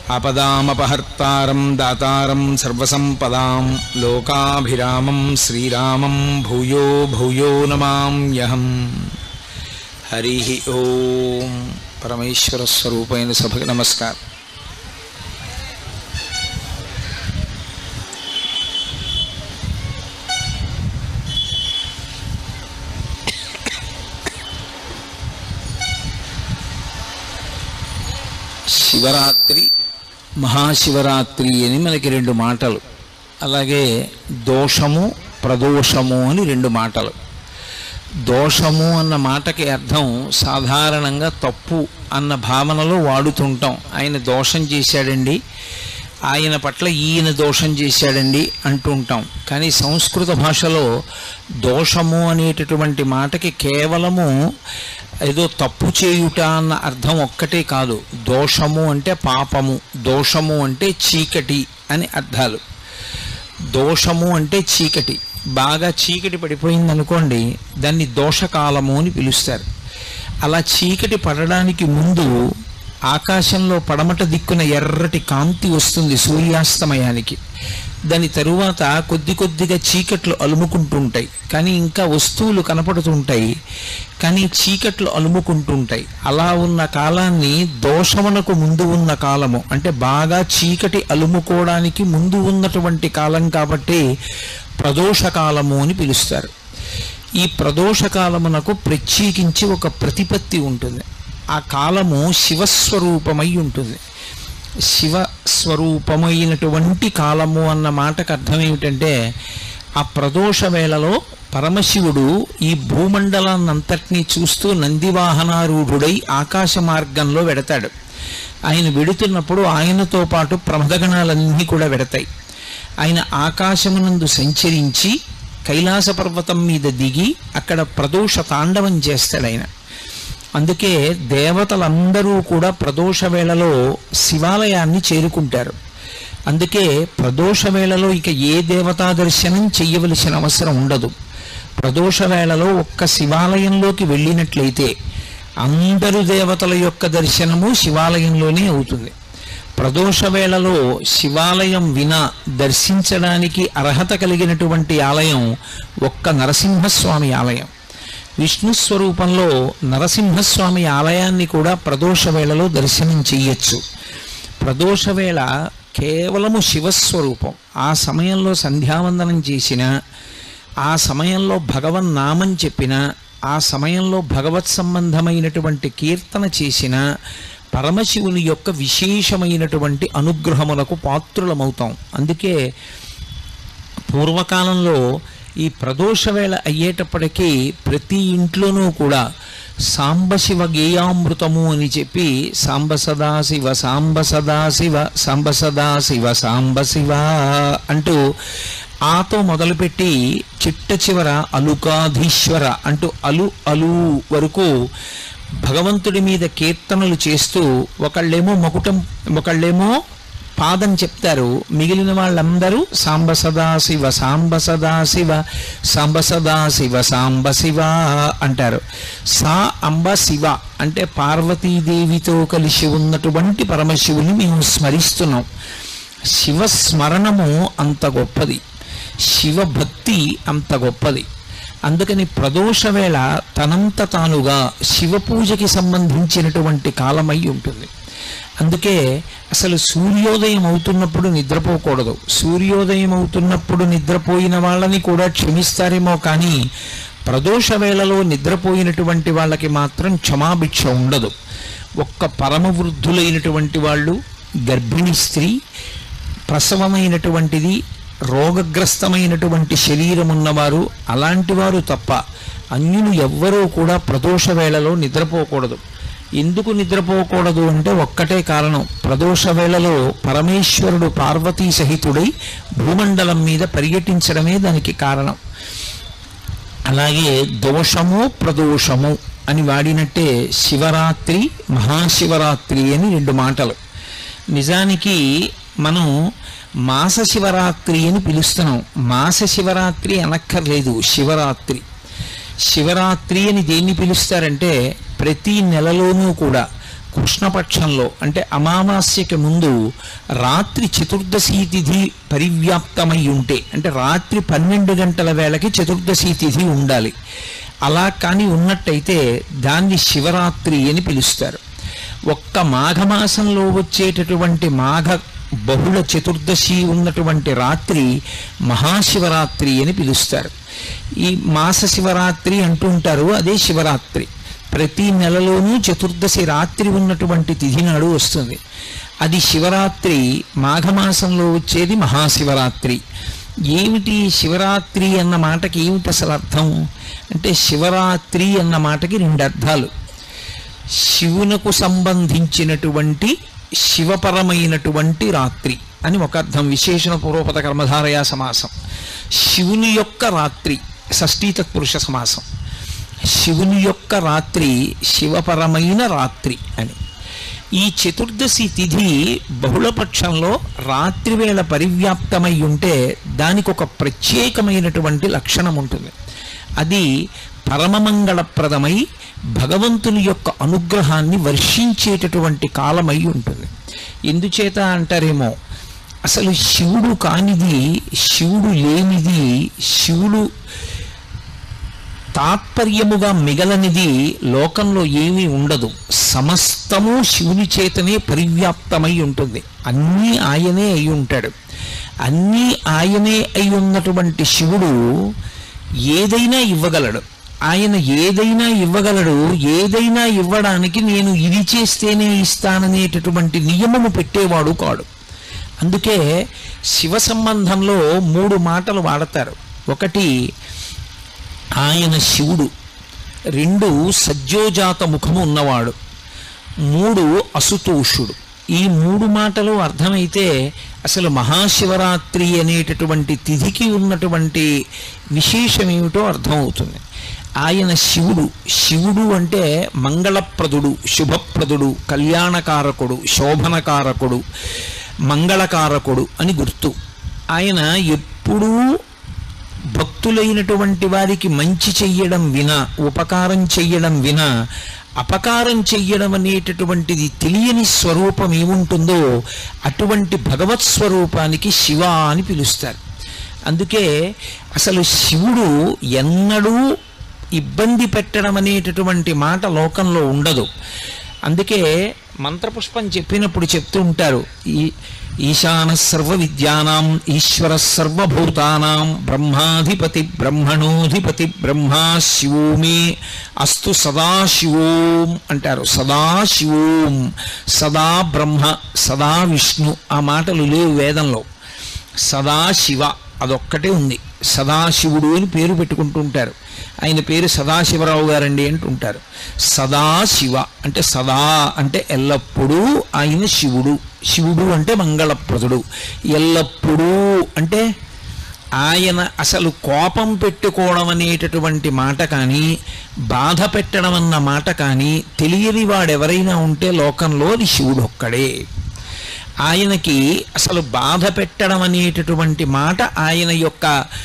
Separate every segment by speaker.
Speaker 1: ఆపదామపహర్తారం దాతారం సర్వసంపదాం లోకాభిరామం శ్రీరామం భూయో భూయో నమామ్యహం హరి ఓం పరమేశ్వర స్వరూపైన సభకి నమస్కారం శివరాత్రి మహాశివరాత్రి అని మనకి రెండు మాటలు అలాగే దోషము ప్రదోషము అని రెండు మాటలు దోషము అన్న మాటకి అర్థం సాధారణంగా తప్పు అన్న భావనలో వాడుతుంటాం ఆయన దోషం చేశాడండి ఆయన పట్ల ఈయన దోషం చేశాడండి అంటుంటాం కానీ సంస్కృత భాషలో దోషము అనేటటువంటి మాటకి కేవలము ఏదో తప్పు చేయుట అన్న అర్థం ఒక్కటే కాదు దోషము అంటే పాపము దోషము అంటే చీకటి అని అర్థాలు దోషము అంటే చీకటి బాగా చీకటి పడిపోయింది అనుకోండి దాన్ని దోషకాలము అని పిలుస్తారు అలా చీకటి పడడానికి ముందు ఆకాశంలో పడమట దిక్కున ఎర్రటి కాంతి వస్తుంది సూర్యాస్తమయానికి దాని తరువాత కొద్ది కొద్దిగా చీకట్లు అలుముకుంటుంటాయి కానీ ఇంకా వస్తువులు కనపడుతుంటాయి కానీ చీకట్లు అలుముకుంటుంటాయి అలా ఉన్న కాలాన్ని దోషమునకు ముందు ఉన్న కాలము అంటే బాగా చీకటి అలుముకోవడానికి ముందు ఉన్నటువంటి కాలం కాబట్టి ప్రదోష కాలము అని పిలుస్తారు ఈ ప్రదోష కాలమునకు ప్రత్యేకించి ఒక ప్రతిపత్తి ఉంటుంది ఆ కాలము శివస్వరూపమై ఉంటుంది శివ స్వరూపమైనటువంటి కాలము అన్న మాటకు అర్థం ఏమిటంటే ఆ ప్రదోష వేళలో పరమశివుడు ఈ భూమండలాన్నంతటినీ చూస్తూ నందివాహనారూఢుడై ఆకాశ మార్గంలో వెడతాడు ఆయన వెడుతున్నప్పుడు ఆయనతో పాటు ప్రమదగణాలన్నీ కూడా వెడతాయి ఆయన ఆకాశమునందు సంచరించి కైలాస పర్వతం మీద దిగి అక్కడ ప్రదోష తాండవం చేస్తాడు ఆయన అందుకే దేవతలందరూ కూడా ప్రదోష వేళలో శివాలయాన్ని చేరుకుంటారు అందుకే ప్రదోష వేళలో ఇక ఏ దేవతా దర్శనం చెయ్యవలసిన అవసరం ఉండదు ప్రదోష వేళలో ఒక్క శివాలయంలోకి వెళ్ళినట్లయితే అందరు దేవతల యొక్క దర్శనము శివాలయంలోనే అవుతుంది ప్రదోష వేళలో శివాలయం వినా దర్శించడానికి అర్హత కలిగినటువంటి ఆలయం ఒక్క నరసింహస్వామి ఆలయం విష్ణు స్వరూపంలో నరసింహస్వామి ఆలయాన్ని కూడా ప్రదోష వేళలో దర్శనం చెయ్యొచ్చు ప్రదోష వేళ కేవలము శివస్వరూపం ఆ సమయంలో సంధ్యావందనం చేసిన ఆ సమయంలో భగవన్ నామం చెప్పిన ఆ సమయంలో భగవత్ సంబంధమైనటువంటి కీర్తన చేసిన పరమశివుని యొక్క విశేషమైనటువంటి అనుగ్రహములకు పాత్రులమవుతాం అందుకే పూర్వకాలంలో ఈ ప్రదోష వేళ అయ్యేటప్పటికీ ప్రతి ఇంట్లోనూ కూడా సాంబశివ గేయామృతము అని చెప్పి సాంబ సదాశివ సాంబ సదాశివ సాంబ సదాశివ సాంబ శివ అంటూ ఆతో మొదలుపెట్టి చిట్ట చివర అలుకాధీశ్వర అంటూ అలు అలు వరకు భగవంతుడి మీద కీర్తనలు చేస్తూ ఒకళ్ళేమో మకుటం ఒకళ్ళేమో పాదం చెప్తారు మిగిలిన వాళ్ళందరూ సాంబ సదాశివ సాంబ సదాశివ సాంబ సదాశివ సాంబ శివ అంటారు సా అంబ శివ అంటే పార్వతీదేవితో కలిసి ఉన్నటువంటి పరమశివుని మేము స్మరిస్తున్నాం శివ స్మరణము అంత గొప్పది శివభక్తి అంత గొప్పది అందుకని ప్రదోష వేళ తనంత తానుగా శివ పూజకి సంబంధించినటువంటి కాలమై ఉంటుంది అందుకే అసలు సూర్యోదయం అవుతున్నప్పుడు నిద్రపోకూడదు సూర్యోదయం అవుతున్నప్పుడు నిద్రపోయిన వాళ్ళని కూడా క్షమిస్తారేమో కానీ ప్రదోష వేళలో నిద్రపోయినటువంటి వాళ్ళకి మాత్రం క్షమాభిక్ష ఉండదు ఒక్క పరమ వృద్ధులైనటువంటి వాళ్ళు గర్భిణీ స్త్రీ ప్రసవమైనటువంటిది రోగగ్రస్తమైనటువంటి శరీరం ఉన్నవారు అలాంటి వారు తప్ప అన్యులు ఎవ్వరూ కూడా ప్రదోష వేళలో నిద్రపోకూడదు ఎందుకు నిద్రపోకూడదు అంటే ఒక్కటే కారణం ప్రదోష వేళలో పరమేశ్వరుడు పార్వతీ సహితుడై భూమండలం మీద పర్యటించడమే దానికి కారణం అలాగే దోషము ప్రదోషము అని వాడినట్టే శివరాత్రి మహాశివరాత్రి అని రెండు మాటలు నిజానికి మనం మాస శివరాత్రి అని పిలుస్తున్నాం మాస శివరాత్రి అనక్కర్లేదు శివరాత్రి శివరాత్రి అని దేన్ని పిలుస్తారంటే ప్రతి నెలలోనూ కూడా కృష్ణపక్షంలో అంటే అమావాస్యకి ముందు రాత్రి చతుర్దశి తిథి పరివ్యాప్తమై ఉంటే అంటే రాత్రి పన్నెండు గంటల వేళకి చతుర్దశి తిథి ఉండాలి అలా కానీ ఉన్నట్టయితే దాన్ని శివరాత్రి అని పిలుస్తారు ఒక్క మాఘమాసంలో వచ్చేటటువంటి మాఘ బహుళ చతుర్దశి ఉన్నటువంటి రాత్రి మహాశివరాత్రి అని పిలుస్తారు ఈ మాస శివరాత్రి అంటుంటారు అదే శివరాత్రి ప్రతి నెలలోనూ చతుర్దశి రాత్రి ఉన్నటువంటి తిథి నాడు వస్తుంది అది శివరాత్రి మాఘమాసంలో వచ్చేది మహాశివరాత్రి ఏమిటి శివరాత్రి అన్న మాటకి ఏమిటి అసలు అర్థం అంటే శివరాత్రి అన్న మాటకి రెండు అర్థాలు శివునకు సంబంధించినటువంటి శివపరమైనటువంటి రాత్రి అని ఒక అర్థం విశేషణ పూర్వపద కర్మధారయ సమాసం శివుని యొక్క రాత్రి షష్ఠీ తత్పురుష సమాసం శివుని యొక్క రాత్రి శివపరమైన రాత్రి అని ఈ చతుర్దశి తిథి బహుళపక్షంలో రాత్రివేళ పరివ్యాప్తమై ఉంటే దానికి ఒక ప్రత్యేకమైనటువంటి లక్షణం ఉంటుంది అది పరమమంగళప్రదమై భగవంతుని యొక్క అనుగ్రహాన్ని వర్షించేటటువంటి కాలమై ఉంటుంది ఎందుచేత అంటారేమో అసలు శివుడు కానిది శివుడు లేనిది శివుడు తాత్పర్యముగా మిగలనిది లోకంలో ఏమీ ఉండదు సమస్తము శివుని చేతనే పరివ్యాప్తమై ఉంటుంది అన్నీ ఆయనే అయి ఉంటాడు అన్నీ ఆయనే అయి ఉన్నటువంటి శివుడు ఏదైనా ఇవ్వగలడు ఆయన ఏదైనా ఇవ్వగలడు ఏదైనా ఇవ్వడానికి నేను ఇది చేస్తేనే ఇస్తాననేటటువంటి నియమము పెట్టేవాడు కాడు అందుకే శివ సంబంధంలో మూడు మాటలు వాడతారు ఒకటి ఆయన శివుడు రెండు సజ్జోజాత ముఖము ఉన్నవాడు మూడు అసుతోషుడు ఈ మూడు మాటలు అర్థమైతే అసలు మహాశివరాత్రి అనేటటువంటి తిథికి ఉన్నటువంటి విశేషం ఏమిటో అర్థమవుతుంది ఆయన శివుడు శివుడు అంటే మంగళప్రదుడు శుభప్రదుడు కళ్యాణకారకుడు శోభనకారకుడు మంగళకారకుడు అని గుర్తు ఆయన ఎప్పుడూ భక్తులైనటువంటి వారికి మంచి చెయ్యడం వినా ఉపకారం చెయ్యడం వినా అపకారం చెయ్యడం అనేటటువంటిది తెలియని స్వరూపం ఏముంటుందో అటువంటి భగవత్ స్వరూపానికి శివ అని పిలుస్తారు అందుకే అసలు శివుడు ఎన్నడూ ఇబ్బంది పెట్టడం అనేటటువంటి మాట లోకంలో ఉండదు అందుకే మంత్రపుష్పం చెప్పినప్పుడు చెప్తూ ఉంటారు ఈ ఈశాన సర్వ విద్యానాం ఈశ్వర సర్వభూతానాం బ్రహ్మాధిపతి బ్రహ్మణోధిపతి బ్రహ్మా శివోమే అస్తు సదాశివోం అంటారు సదాశివోం సదా బ్రహ్మ సదా విష్ణు ఆ మాటలు లేవు వేదంలో సదాశివ అదొక్కటే ఉంది సదాశివుడు అని పేరు పెట్టుకుంటూ ఉంటారు ఆయన పేరు సదాశివరావు గారండి అంటుంటారు సదాశివ అంటే సదా అంటే ఎల్లప్పుడూ ఆయన శివుడు శివుడు అంటే మంగళప్రదుడు ఎల్లప్పుడూ అంటే ఆయన అసలు కోపం పెట్టుకోవడం అనేటటువంటి మాట కానీ బాధ పెట్టడం అన్న మాట కానీ తెలియని వాడెవరైనా ఉంటే లోకంలో అది శివుడు ఒక్కడే ఆయనకి అసలు బాధ పెట్టడం అనేటటువంటి మాట ఆయన యొక్క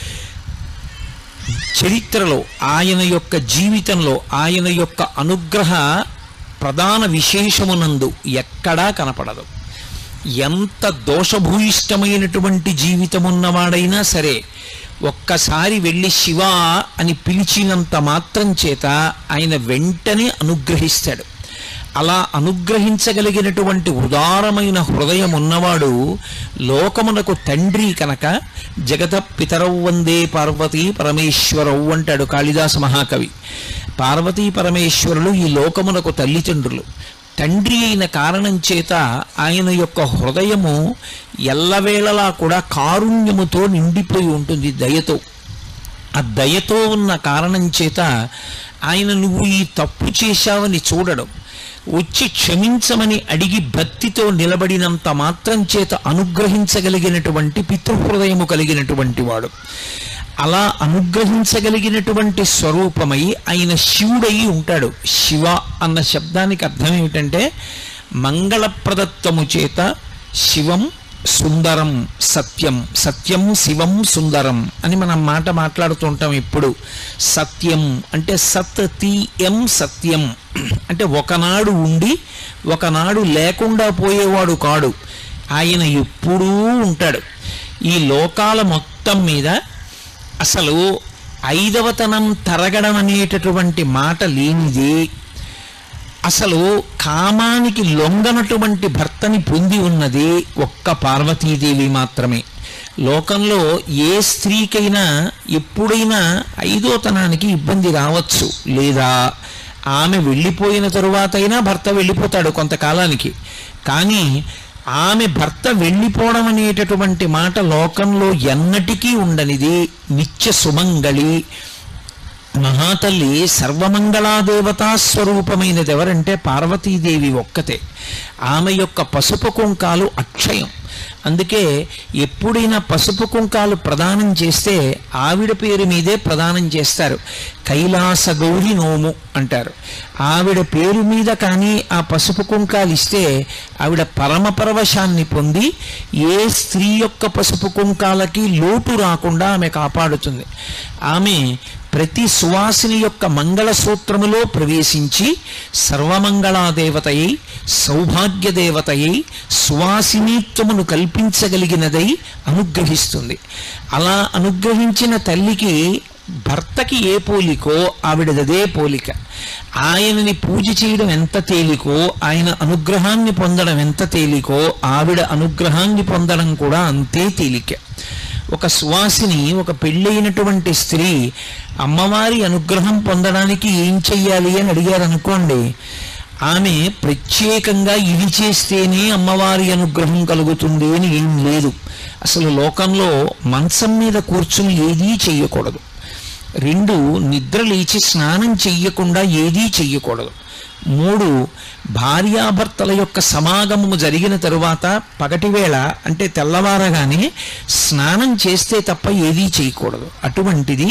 Speaker 1: చరిత్రలో ఆయన యొక్క జీవితంలో ఆయన యొక్క అనుగ్రహ ప్రధాన విశేషమునందు ఎక్కడా కనపడదు ఎంత దోషభూయిష్టమైనటువంటి జీవితం ఉన్నవాడైనా సరే ఒక్కసారి వెళ్ళి శివ అని పిలిచినంత మాత్రం చేత ఆయన వెంటనే అనుగ్రహిస్తాడు అలా అనుగ్రహించగలిగినటువంటి ఉదారమైన హృదయం ఉన్నవాడు లోకమునకు తండ్రి కనుక జగత పితరౌ వందే పార్వతీ పరమేశ్వరౌ అంటాడు కాళిదాస మహాకవి పార్వతీ పరమేశ్వరులు ఈ లోకమునకు తల్లిదండ్రులు తండ్రి అయిన కారణం చేత ఆయన యొక్క హృదయము ఎల్లవేళలా కూడా కారుణ్యముతో నిండిపోయి ఉంటుంది దయతో ఆ దయతో ఉన్న కారణం చేత ఆయన నువ్వు ఈ తప్పు చేశావని చూడడం వచ్చి క్షమించమని అడిగి భక్తితో నిలబడినంత మాత్రం చేత అనుగ్రహించగలిగినటువంటి పితృహృదయము కలిగినటువంటి వాడు అలా అనుగ్రహించగలిగినటువంటి స్వరూపమై ఆయన శివుడై ఉంటాడు శివ అన్న శబ్దానికి అర్థం ఏమిటంటే మంగళప్రదత్వము చేత శివం సుందరం సత్యం సత్యం శివం సుందరం అని మనం మాట మాట్లాడుతుంటాం ఇప్పుడు సత్యం అంటే సత్ తీయం సత్యం అంటే ఒకనాడు ఉండి ఒకనాడు లేకుండా పోయేవాడు కాడు ఆయన ఎప్పుడూ ఉంటాడు ఈ లోకాల మొత్తం మీద అసలు ఐదవతనం తరగడం అనేటటువంటి మాట లేనిది అసలు కామానికి లొంగనటువంటి భర్తని పొంది ఉన్నది ఒక్క పార్వతీదేవి మాత్రమే లోకంలో ఏ స్త్రీకైనా ఎప్పుడైనా ఐదోతనానికి ఇబ్బంది రావచ్చు లేదా ఆమె వెళ్ళిపోయిన తరువాతైనా భర్త వెళ్ళిపోతాడు కొంతకాలానికి కానీ ఆమె భర్త వెళ్ళిపోవడం అనేటటువంటి మాట లోకంలో ఎన్నటికీ ఉండనిది నిత్య సుమంగళి మహాతల్లి సర్వమంగళాదేవతా స్వరూపమైనది ఎవరంటే పార్వతీదేవి ఒక్కతే ఆమె యొక్క పసుపు కుంకాలు అక్షయం అందుకే ఎప్పుడైనా పసుపు కుంకాలు ప్రదానం చేస్తే ఆవిడ పేరు మీదే ప్రదానం చేస్తారు కైలాస గౌరి నోము అంటారు ఆవిడ పేరు మీద కానీ ఆ పసుపు కుంకాలు ఇస్తే ఆవిడ పరమ పరవశాన్ని పొంది ఏ స్త్రీ యొక్క పసుపు కుంకాలకి లోటు రాకుండా ఆమె కాపాడుతుంది ఆమె ప్రతి సువాసిని యొక్క మంగళసూత్రములో ప్రవేశించి సర్వమంగళాదేవతయై సౌభాగ్యదేవతయై సువాసినీత్వమును కల్పించగలిగినదై అనుగ్రహిస్తుంది అలా అనుగ్రహించిన తల్లికి భర్తకి ఏ పోలికో ఆవిడదదే పోలిక ఆయనని పూజ చేయడం ఎంత తేలికో ఆయన అనుగ్రహాన్ని పొందడం ఎంత తేలికో ఆవిడ అనుగ్రహాన్ని పొందడం కూడా అంతే తేలిక ఒక సువాసిని ఒక పెళ్ళైనటువంటి స్త్రీ అమ్మవారి అనుగ్రహం పొందడానికి ఏం చెయ్యాలి అని అడిగారు అనుకోండి ఆమె ప్రత్యేకంగా ఇది చేస్తేనే అమ్మవారి అనుగ్రహం కలుగుతుంది అని ఏం లేదు అసలు లోకంలో మంచం మీద కూర్చుని ఏదీ చెయ్యకూడదు రెండు నిద్ర లేచి స్నానం చెయ్యకుండా ఏదీ చెయ్యకూడదు మూడు భార్యాభర్తల యొక్క సమాగమము జరిగిన తరువాత పగటివేళ అంటే తెల్లవారగానే స్నానం చేస్తే తప్ప ఏదీ చేయకూడదు అటువంటిది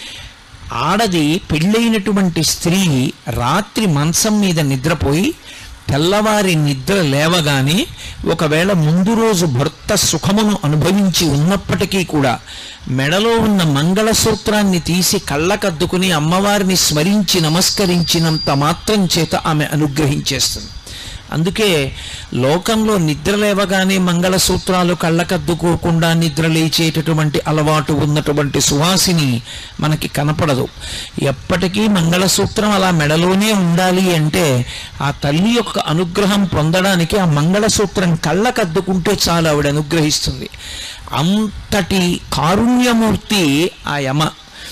Speaker 1: ఆడది పెళ్ళైనటువంటి స్త్రీ రాత్రి మంచం మీద నిద్రపోయి తెల్లవారి నిద్ర లేవగానే ఒకవేళ ముందు రోజు భర్త సుఖమును అనుభవించి ఉన్నప్పటికీ కూడా మెడలో ఉన్న మంగళసూత్రాన్ని తీసి కళ్ళకద్దుకుని అమ్మవారిని స్మరించి నమస్కరించినంత మాత్రం చేత ఆమె అనుగ్రహించేస్తుంది అందుకే లోకంలో నిద్ర లేవగానే మంగళసూత్రాలు కళ్ళకద్దుకోకుండా నిద్ర లేచేటటువంటి అలవాటు ఉన్నటువంటి సువాసిని మనకి కనపడదు ఎప్పటికీ మంగళసూత్రం అలా మెడలోనే ఉండాలి అంటే ఆ తల్లి యొక్క అనుగ్రహం పొందడానికి ఆ మంగళసూత్రం కళ్ళకద్దుకుంటే చాలు ఆవిడ అనుగ్రహిస్తుంది అంతటి కారుణ్యమూర్తి ఆ యమ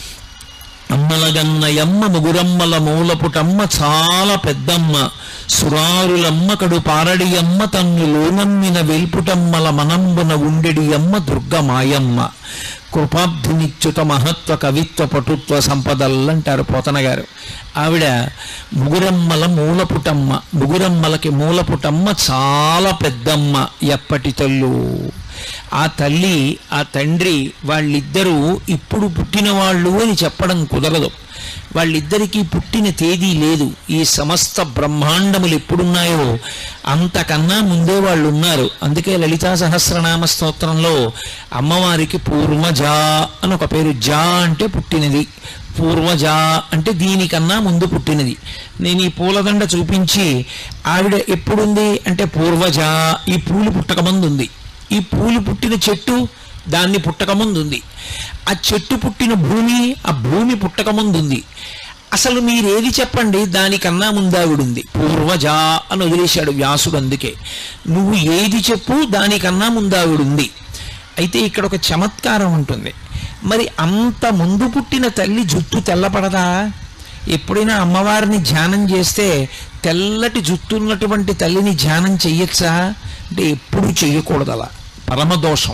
Speaker 1: అమ్మలగన్నయమ్మ ముగురమ్మల మూలపుటమ్మ చాలా పెద్దమ్మ సురారులమ్మ కడు పారడియమ్మ తన్ను లోనమ్మిన వెల్పుటమ్మల మనంబున ఉండెడి అమ్మ దుర్గమాయమ్మ కృపాబ్ధినిచ్యుత మహత్వ కవిత్వ పటుత్వ సంపదలంటారు పోతన గారు ఆవిడ ముగురమ్మల మూలపుటమ్మ ముగురమ్మలకి మూలపుటమ్మ చాలా పెద్దమ్మ ఎప్పటి తల్లు ఆ తల్లి ఆ తండ్రి వాళ్ళిద్దరూ ఇప్పుడు పుట్టిన వాళ్ళు అని చెప్పడం కుదరదు వాళ్ళిద్దరికీ పుట్టిన తేదీ లేదు ఈ సమస్త బ్రహ్మాండములు ఎప్పుడున్నాయో అంతకన్నా ముందే వాళ్ళు ఉన్నారు అందుకే లలితా సహస్రనామ స్తోత్రంలో అమ్మవారికి పూర్వజ అని ఒక పేరు జా అంటే పుట్టినది పూర్వజ అంటే దీనికన్నా ముందు పుట్టినది నేను ఈ పూలదండ చూపించి ఆవిడ ఎప్పుడుంది అంటే పూర్వజ ఈ పూలు పుట్టకముందు ఉంది ఈ పూలు పుట్టిన చెట్టు దాన్ని పుట్టకముందు ఉంది ఆ చెట్టు పుట్టిన భూమి ఆ భూమి పుట్టకముందు ఉంది అసలు మీరేది చెప్పండి దానికన్నా ముందావిడుంది పూర్వజ అని వదిలేశాడు వ్యాసుడు అందుకే నువ్వు ఏది చెప్పు దానికన్నా ముందావిడుంది అయితే ఇక్కడ ఒక చమత్కారం ఉంటుంది మరి అంత ముందు పుట్టిన తల్లి జుట్టు తెల్లపడదా ఎప్పుడైనా అమ్మవారిని ధ్యానం చేస్తే తెల్లటి జుట్టు ఉన్నటువంటి తల్లిని ధ్యానం చెయ్యొచ్చా అంటే ఎప్పుడు చెయ్యకూడదు అలా పరమదోషం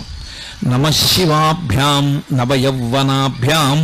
Speaker 1: నమశివాభ్యాం నవయౌవనాభ్యాం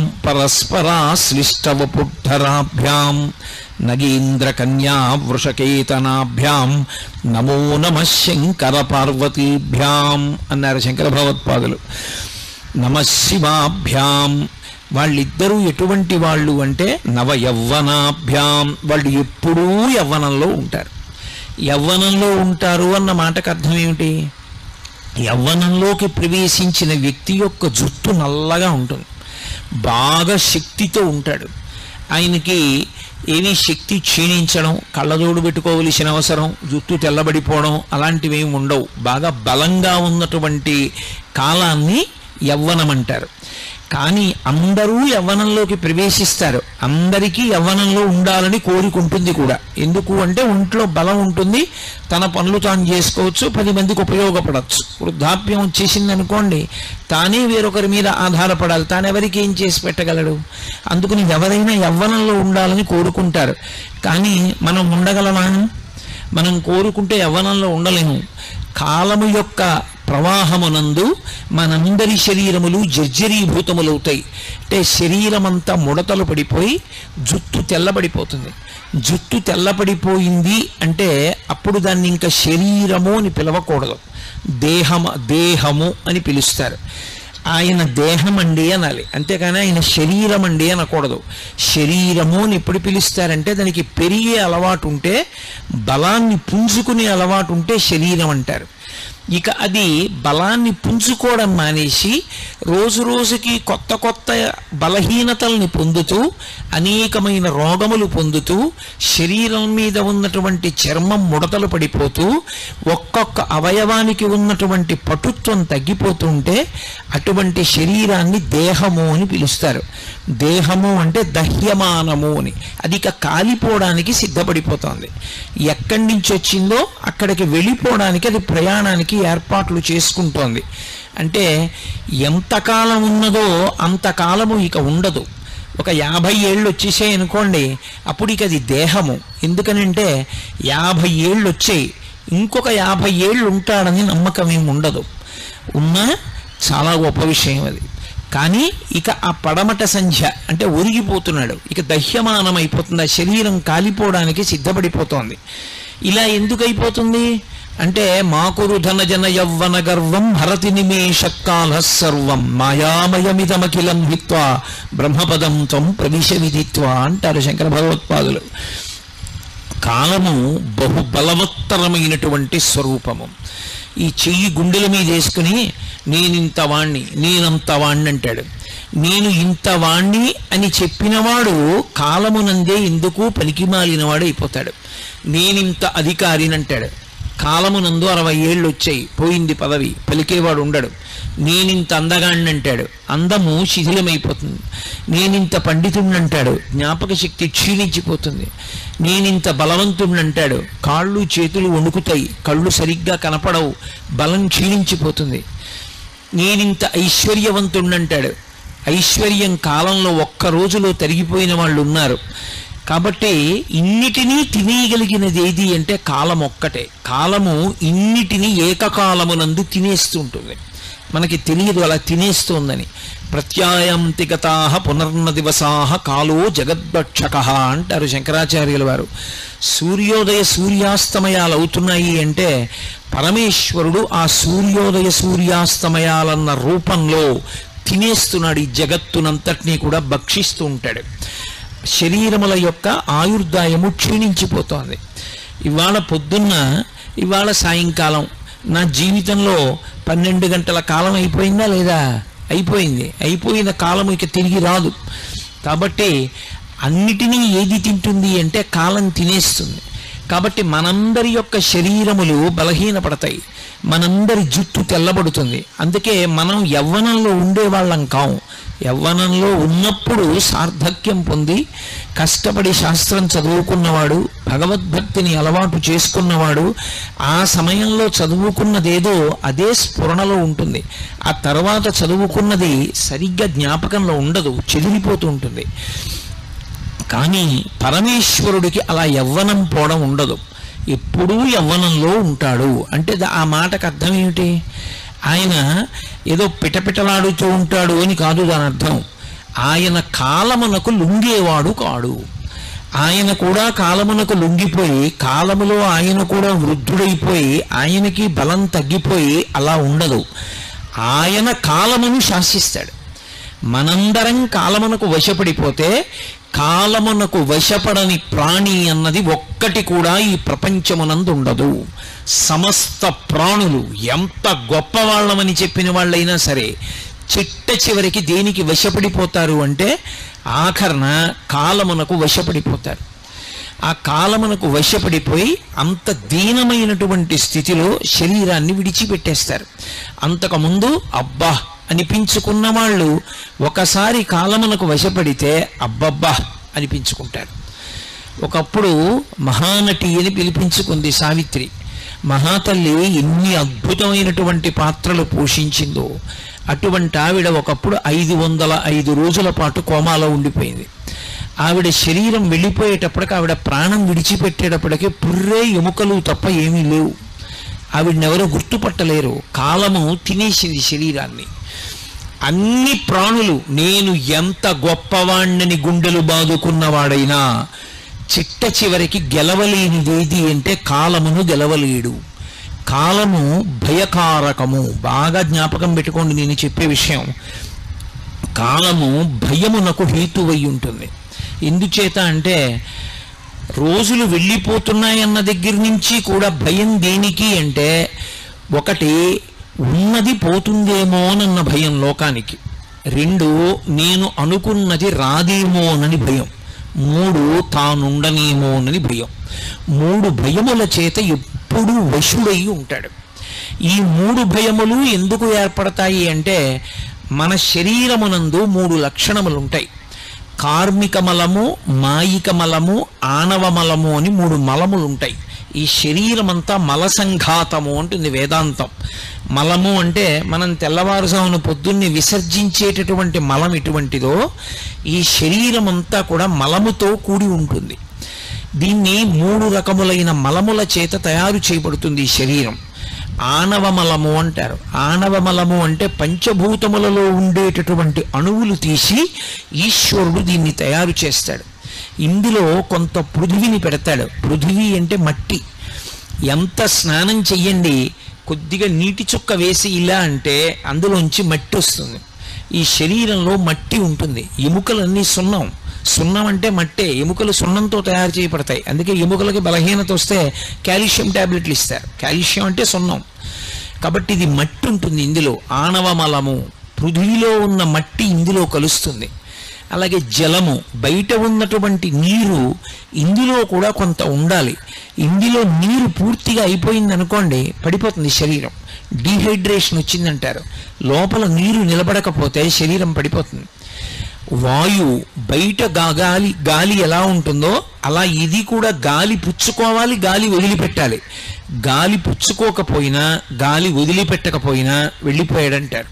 Speaker 1: పరస్పరాశ్లిష్టవపుద్ధరాభ్యాం నగేంద్రకన్యా వృషకేతనాభ్యాం నమో నమ శంకర పార్వతీభ్యాం అన్నారు శంకర భగవత్పాదులు నమశివాభ్యాం వాళ్ళిద్దరూ ఎటువంటి వాళ్ళు అంటే నవ యవ్వనాభ్యాం వాళ్ళు ఎప్పుడూ యవ్వనంలో ఉంటారు యవ్వనంలో ఉంటారు అన్న మాటకు అర్థం ఏమిటి యవ్వనంలోకి ప్రవేశించిన వ్యక్తి యొక్క జుట్టు నల్లగా ఉంటుంది బాగా శక్తితో ఉంటాడు ఆయనకి ఏమీ శక్తి క్షీణించడం కళ్ళజోడు పెట్టుకోవలసిన అవసరం జుట్టు తెల్లబడిపోవడం అలాంటివి ఏమి ఉండవు బాగా బలంగా ఉన్నటువంటి కాలాన్ని యవ్వనం అంటారు కానీ అందరూ యవ్వనంలోకి ప్రవేశిస్తారు అందరికీ యవ్వనంలో ఉండాలని కోరుకుంటుంది కూడా ఎందుకు అంటే ఒంట్లో బలం ఉంటుంది తన పనులు తాను చేసుకోవచ్చు పది మందికి ఉపయోగపడవచ్చు వృద్ధాప్యం వచ్చేసింది అనుకోండి తానే వేరొకరి మీద ఆధారపడాలి తాను ఎవరికి ఏం చేసి పెట్టగలడు అందుకని ఎవరైనా యవ్వనంలో ఉండాలని కోరుకుంటారు కానీ మనం ఉండగలమా మనం కోరుకుంటే యవ్వనంలో ఉండలేము కాలము యొక్క ప్రవాహమునందు మనందరి శరీరములు జర్జరీభూతములవుతాయి అంటే శరీరమంతా ముడతలు పడిపోయి జుట్టు తెల్లబడిపోతుంది జుట్టు తెల్లబడిపోయింది అంటే అప్పుడు దాన్ని ఇంకా శరీరము అని పిలవకూడదు దేహము దేహము అని పిలుస్తారు ఆయన దేహం అండి అనాలి అంతేకాని ఆయన శరీరం అండి అనకూడదు శరీరము అని ఎప్పుడు పిలుస్తారంటే దానికి పెరిగే అలవాటు ఉంటే బలాన్ని పుంజుకునే అలవాటు ఉంటే శరీరం అంటారు ఇక అది బలాన్ని పుంజుకోవడం మానేసి రోజు రోజుకి కొత్త కొత్త బలహీనతల్ని పొందుతూ అనేకమైన రోగములు పొందుతూ శరీరం మీద ఉన్నటువంటి చర్మం ముడతలు పడిపోతూ ఒక్కొక్క అవయవానికి ఉన్నటువంటి పటుత్వం తగ్గిపోతుంటే అటువంటి శరీరాన్ని దేహము అని పిలుస్తారు దేహము అంటే దహ్యమానము అని అది ఇక కాలిపోవడానికి సిద్ధపడిపోతోంది ఎక్కడి నుంచి వచ్చిందో అక్కడికి వెళ్ళిపోవడానికి అది ప్రయాణానికి ఏర్పాట్లు చేసుకుంటోంది అంటే ఎంతకాలం ఉన్నదో అంతకాలము ఇక ఉండదు ఒక యాభై ఏళ్ళు వచ్చేసాయి అనుకోండి అప్పుడు ఇక అది దేహము ఎందుకనంటే యాభై ఏళ్ళు వచ్చాయి ఇంకొక యాభై ఏళ్ళు ఉంటాడని నమ్మకం ఏమి ఉండదు ఉన్నా చాలా గొప్ప విషయం అది కానీ ఇక ఆ పడమట సంధ్య అంటే ఒరిగిపోతున్నాడు ఇక దహ్యమానం అయిపోతుంది ఆ శరీరం కాలిపోవడానికి సిద్ధపడిపోతోంది ఇలా ఎందుకు అయిపోతుంది అంటే మాకురు ధనజన యవ్వన గర్వం హరతి నిమేషకాల సర్వం మాయామయమిదమఖిలం హిత్వా బ్రహ్మపదం త్వం ప్రవిశ విధిత్వ అంటారు శంకర భగవత్పాదులు కాలము బహు బలవత్తరమైనటువంటి స్వరూపము ఈ చెయ్యి గుండెల మీద వేసుకుని నేనింత వాణ్ణి నేనంత వాణ్ణి అంటాడు నేను ఇంత వాణ్ణి అని చెప్పినవాడు కాలమునందే ఎందుకు పనికిమాలినవాడు అయిపోతాడు నేనింత అధికారిని అంటాడు కాలమునందు అరవై ఏళ్ళు వచ్చాయి పోయింది పదవి పలికేవాడు ఉండడు నేనింత అందగాణ్ణి అంటాడు అందము శిథిలమైపోతుంది నేనింత పండితుడిని అంటాడు జ్ఞాపక శక్తి క్షీణించిపోతుంది నేనింత బలవంతుడిని అంటాడు కాళ్ళు చేతులు వణుకుతాయి కళ్ళు సరిగ్గా కనపడవు బలం క్షీణించిపోతుంది నేనింత ఐశ్వర్యవంతుడిని అంటాడు ఐశ్వర్యం కాలంలో ఒక్క రోజులో తరిగిపోయిన వాళ్ళు ఉన్నారు కాబట్టి ఇన్నిటినీ తినేయగలిగినది ఏది అంటే కాలం ఒక్కటే కాలము ఇన్నిటినీ ఏకకాలమునందు తినేస్తూ ఉంటుంది మనకి తెలియదు అలా తినేస్తోందని ప్రత్యాయంతి గతా పునర్న దివసా కాలో జగద్భక్షక అంటారు శంకరాచార్యుల వారు సూర్యోదయ సూర్యాస్తమయాలు అవుతున్నాయి అంటే పరమేశ్వరుడు ఆ సూర్యోదయ సూర్యాస్తమయాలన్న రూపంలో తినేస్తున్నాడు ఈ జగత్తునంతటినీ కూడా భక్షిస్తూ ఉంటాడు శరీరముల యొక్క ఆయుర్దాయము క్షీణించిపోతోంది ఇవాళ పొద్దున్న ఇవాళ సాయంకాలం నా జీవితంలో పన్నెండు గంటల కాలం అయిపోయిందా లేదా అయిపోయింది అయిపోయిన కాలం ఇక తిరిగి రాదు కాబట్టి అన్నిటినీ ఏది తింటుంది అంటే కాలం తినేస్తుంది కాబట్టి మనందరి యొక్క శరీరములు బలహీనపడతాయి మనందరి జుట్టు తెల్లబడుతుంది అందుకే మనం యవ్వనంలో ఉండేవాళ్ళం కాం యవ్వనంలో ఉన్నప్పుడు సార్థక్యం పొంది కష్టపడి శాస్త్రం చదువుకున్నవాడు భగవద్భక్తిని అలవాటు చేసుకున్నవాడు ఆ సమయంలో చదువుకున్నదేదో అదే స్ఫురణలో ఉంటుంది ఆ తర్వాత చదువుకున్నది సరిగ్గా జ్ఞాపకంలో ఉండదు చెదిరిపోతూ ఉంటుంది కానీ పరమేశ్వరుడికి అలా యవ్వనం పోవడం ఉండదు ఎప్పుడూ యవ్వనంలో ఉంటాడు అంటే దా- ఆ మాటకు అర్థం ఏమిటి ఆయన ఏదో పిటపిటలాడుతూ ఉంటాడు అని కాదు దాని అర్థం ఆయన కాలమునకు లుంగేవాడు కాడు ఆయన కూడా కాలమునకు లొంగిపోయి కాలములో ఆయన కూడా వృద్ధుడైపోయి ఆయనకి బలం తగ్గిపోయి అలా ఉండదు ఆయన కాలమును శాసిస్తాడు మనందరం కాలమునకు వశపడిపోతే కాలమునకు వశపడని ప్రాణి అన్నది ఒక్కటి కూడా ఈ ప్రపంచమునందు ఉండదు సమస్త ప్రాణులు ఎంత గొప్పవాళ్ళమని చెప్పిన వాళ్ళైనా సరే చిట్ట చివరికి దేనికి వశపడిపోతారు అంటే ఆఖరణ కాలమునకు వశపడిపోతారు ఆ కాలమునకు వశపడిపోయి అంత దీనమైనటువంటి స్థితిలో శరీరాన్ని విడిచిపెట్టేస్తారు అంతకుముందు అబ్బా అనిపించుకున్న వాళ్ళు ఒకసారి కాలమునకు వశపడితే అబ్బబ్బా అనిపించుకుంటారు ఒకప్పుడు మహానటి అని పిలిపించుకుంది సావిత్రి మహాతల్లి ఎన్ని అద్భుతమైనటువంటి పాత్రలు పోషించిందో అటువంటి ఆవిడ ఒకప్పుడు ఐదు వందల ఐదు రోజుల పాటు కోమాలో ఉండిపోయింది ఆవిడ శరీరం వెళ్ళిపోయేటప్పటికి ఆవిడ ప్రాణం విడిచిపెట్టేటప్పటికి పుర్రే ఎముకలు తప్ప ఏమీ లేవు ఆవిడనెవరూ గుర్తుపట్టలేరు కాలము తినేసింది శరీరాన్ని అన్ని ప్రాణులు నేను ఎంత గొప్పవాణ్ణని గుండెలు బాదుకున్నవాడైనా చిట్ట చివరికి గెలవలేనిదేది అంటే కాలమును గెలవలేడు కాలము భయకారకము బాగా జ్ఞాపకం పెట్టుకోండి నేను చెప్పే విషయం కాలము భయమునకు హేతువై ఉంటుంది ఎందుచేత అంటే రోజులు వెళ్ళిపోతున్నాయన్న దగ్గర నుంచి కూడా భయం దేనికి అంటే ఒకటి ఉన్నది పోతుందేమోనన్న భయం లోకానికి రెండు నేను అనుకున్నది రాదేమోనని భయం మూడు తానుండనేమోనని భయం మూడు భయముల చేత ఎప్పుడూ వశుడై ఉంటాడు ఈ మూడు భయములు ఎందుకు ఏర్పడతాయి అంటే మన శరీరమునందు మూడు లక్షణములు ఉంటాయి కార్మిక మలము మాయిక మలము ఆణవ మలము అని మూడు మలములు ఉంటాయి ఈ శరీరం అంతా మల సంఘాతము అంటుంది వేదాంతం మలము అంటే మనం తెల్లవారుజామున పొద్దున్నే విసర్జించేటటువంటి మలం ఎటువంటిదో ఈ శరీరం అంతా కూడా మలముతో కూడి ఉంటుంది దీన్ని మూడు రకములైన మలముల చేత తయారు చేయబడుతుంది ఈ శరీరం ఆనవ మలము అంటారు ఆనవ మలము అంటే పంచభూతములలో ఉండేటటువంటి అణువులు తీసి ఈశ్వరుడు దీన్ని తయారు చేస్తాడు ఇందులో కొంత పృథివిని పెడతాడు పృథివీ అంటే మట్టి ఎంత స్నానం చెయ్యండి కొద్దిగా నీటి చుక్క వేసి ఇలా అంటే అందులోంచి మట్టి వస్తుంది ఈ శరీరంలో మట్టి ఉంటుంది ఎముకలన్నీ సున్నం సున్నం అంటే మట్టే ఎముకలు సున్నంతో తయారు చేయబడతాయి అందుకే ఎముకలకి బలహీనత వస్తే కాల్షియం టాబ్లెట్లు ఇస్తారు కాల్షియం అంటే సున్నం కాబట్టి ఇది మట్టి ఉంటుంది ఇందులో ఆనవ మలము పృథివిలో ఉన్న మట్టి ఇందులో కలుస్తుంది అలాగే జలము బయట ఉన్నటువంటి నీరు ఇందులో కూడా కొంత ఉండాలి ఇందులో నీరు పూర్తిగా అయిపోయింది అనుకోండి పడిపోతుంది శరీరం డీహైడ్రేషన్ వచ్చిందంటారు లోపల నీరు నిలబడకపోతే శరీరం పడిపోతుంది వాయువు బయట గా- గాలి గాలి ఎలా ఉంటుందో అలా ఇది కూడా గాలి పుచ్చుకోవాలి గాలి వదిలిపెట్టాలి గాలి పుచ్చుకోకపోయినా గాలి వదిలిపెట్టకపోయినా వెళ్ళిపోయాడంటారు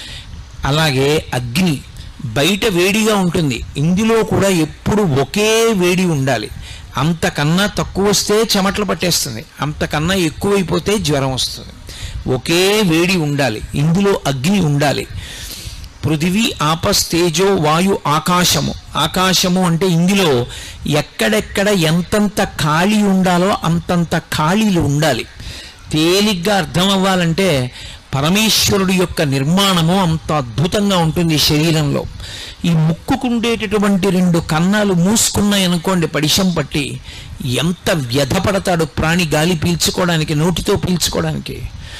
Speaker 1: అలాగే అగ్ని బయట వేడిగా ఉంటుంది ఇందులో కూడా ఎప్పుడు ఒకే వేడి ఉండాలి అంతకన్నా తక్కువ వస్తే చెమటలు పట్టేస్తుంది అంతకన్నా ఎక్కువైపోతే జ్వరం వస్తుంది ఒకే వేడి ఉండాలి ఇందులో అగ్ని ఉండాలి పృథివీ ఆపస్ తేజో వాయు ఆకాశము ఆకాశము అంటే ఇందులో ఎక్కడెక్కడ ఎంతంత ఖాళీ ఉండాలో అంతంత ఖాళీలు ఉండాలి తేలిగ్గా అర్థం అవ్వాలంటే పరమేశ్వరుడు యొక్క నిర్మాణము అంత అద్భుతంగా ఉంటుంది ఈ శరీరంలో ఈ ముక్కుకుండేటటువంటి రెండు కన్నాలు మూసుకున్నాయి అనుకోండి పడిశం పట్టి ఎంత వ్యధపడతాడు ప్రాణి గాలి పీల్చుకోవడానికి నోటితో పీల్చుకోవడానికి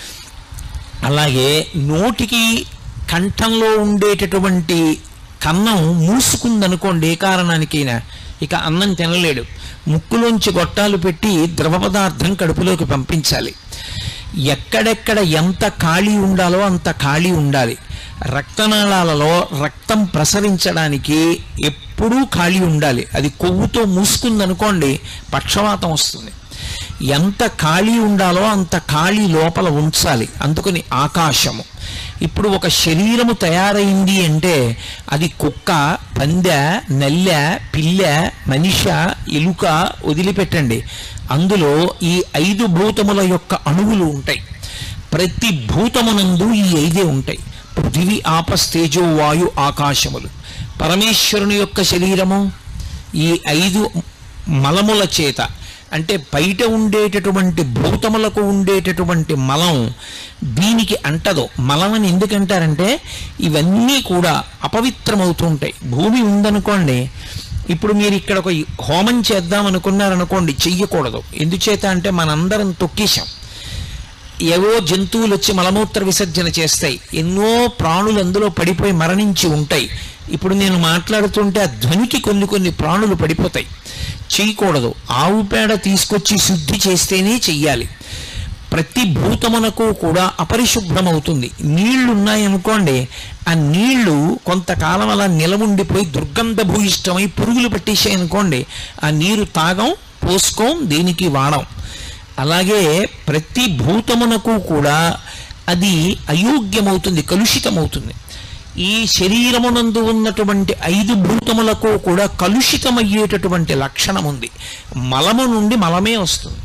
Speaker 1: అలాగే నోటికి కంఠంలో ఉండేటటువంటి కన్నం మూసుకుందనుకోండి ఏ కారణానికైనా ఇక అన్నం తినలేడు ముక్కులోంచి గొట్టాలు పెట్టి ద్రవ పదార్థం కడుపులోకి పంపించాలి ఎక్కడెక్కడ ఎంత ఖాళీ ఉండాలో అంత ఖాళీ ఉండాలి రక్తనాళాలలో రక్తం ప్రసరించడానికి ఎప్పుడూ ఖాళీ ఉండాలి అది కొవ్వుతో మూసుకుందనుకోండి పక్షవాతం వస్తుంది ఎంత ఖాళీ ఉండాలో అంత ఖాళీ లోపల ఉంచాలి అందుకని ఆకాశము ఇప్పుడు ఒక శరీరము తయారైంది అంటే అది కుక్క పందె నల్లె పిల్ల మనిష ఎలుక వదిలిపెట్టండి అందులో ఈ ఐదు భూతముల యొక్క అణువులు ఉంటాయి ప్రతి భూతమునందు ఈ ఐదే ఉంటాయి పృథివీ ఆపస్ తేజో వాయు ఆకాశములు పరమేశ్వరుని యొక్క శరీరము ఈ ఐదు మలముల చేత అంటే బయట ఉండేటటువంటి భూతములకు ఉండేటటువంటి మలం దీనికి అంటదో మలం అని ఎందుకంటారంటే ఇవన్నీ కూడా అపవిత్రమవుతూ ఉంటాయి భూమి ఉందనుకోండి ఇప్పుడు మీరు ఇక్కడ ఒక హోమం చేద్దాం అనుకున్నారనుకోండి చెయ్యకూడదు ఎందుచేత అంటే మనందరం తొక్కేశాం ఏవో జంతువులు వచ్చి మలమూత్ర విసర్జన చేస్తాయి ఎన్నో ప్రాణులు అందులో పడిపోయి మరణించి ఉంటాయి ఇప్పుడు నేను మాట్లాడుతుంటే ఆ ధ్వనికి కొన్ని కొన్ని ప్రాణులు పడిపోతాయి చేయకూడదు ఆవు పేడ తీసుకొచ్చి శుద్ధి చేస్తేనే చెయ్యాలి ప్రతి భూతమునకు కూడా అపరిశుభ్రమవుతుంది నీళ్లు ఉన్నాయనుకోండి ఆ నీళ్లు కొంతకాలం అలా నిలవుండిపోయి దుర్గంధ భూయిష్టమై పురుగులు పట్టేసాయి అనుకోండి ఆ నీరు తాగం పోసుకోం దేనికి వాడం అలాగే ప్రతి భూతమునకు కూడా అది అయోగ్యమవుతుంది కలుషితమవుతుంది ఈ శరీరమునందు ఉన్నటువంటి ఐదు భూతములకు కూడా కలుషితమయ్యేటటువంటి లక్షణం ఉంది మలము నుండి మలమే వస్తుంది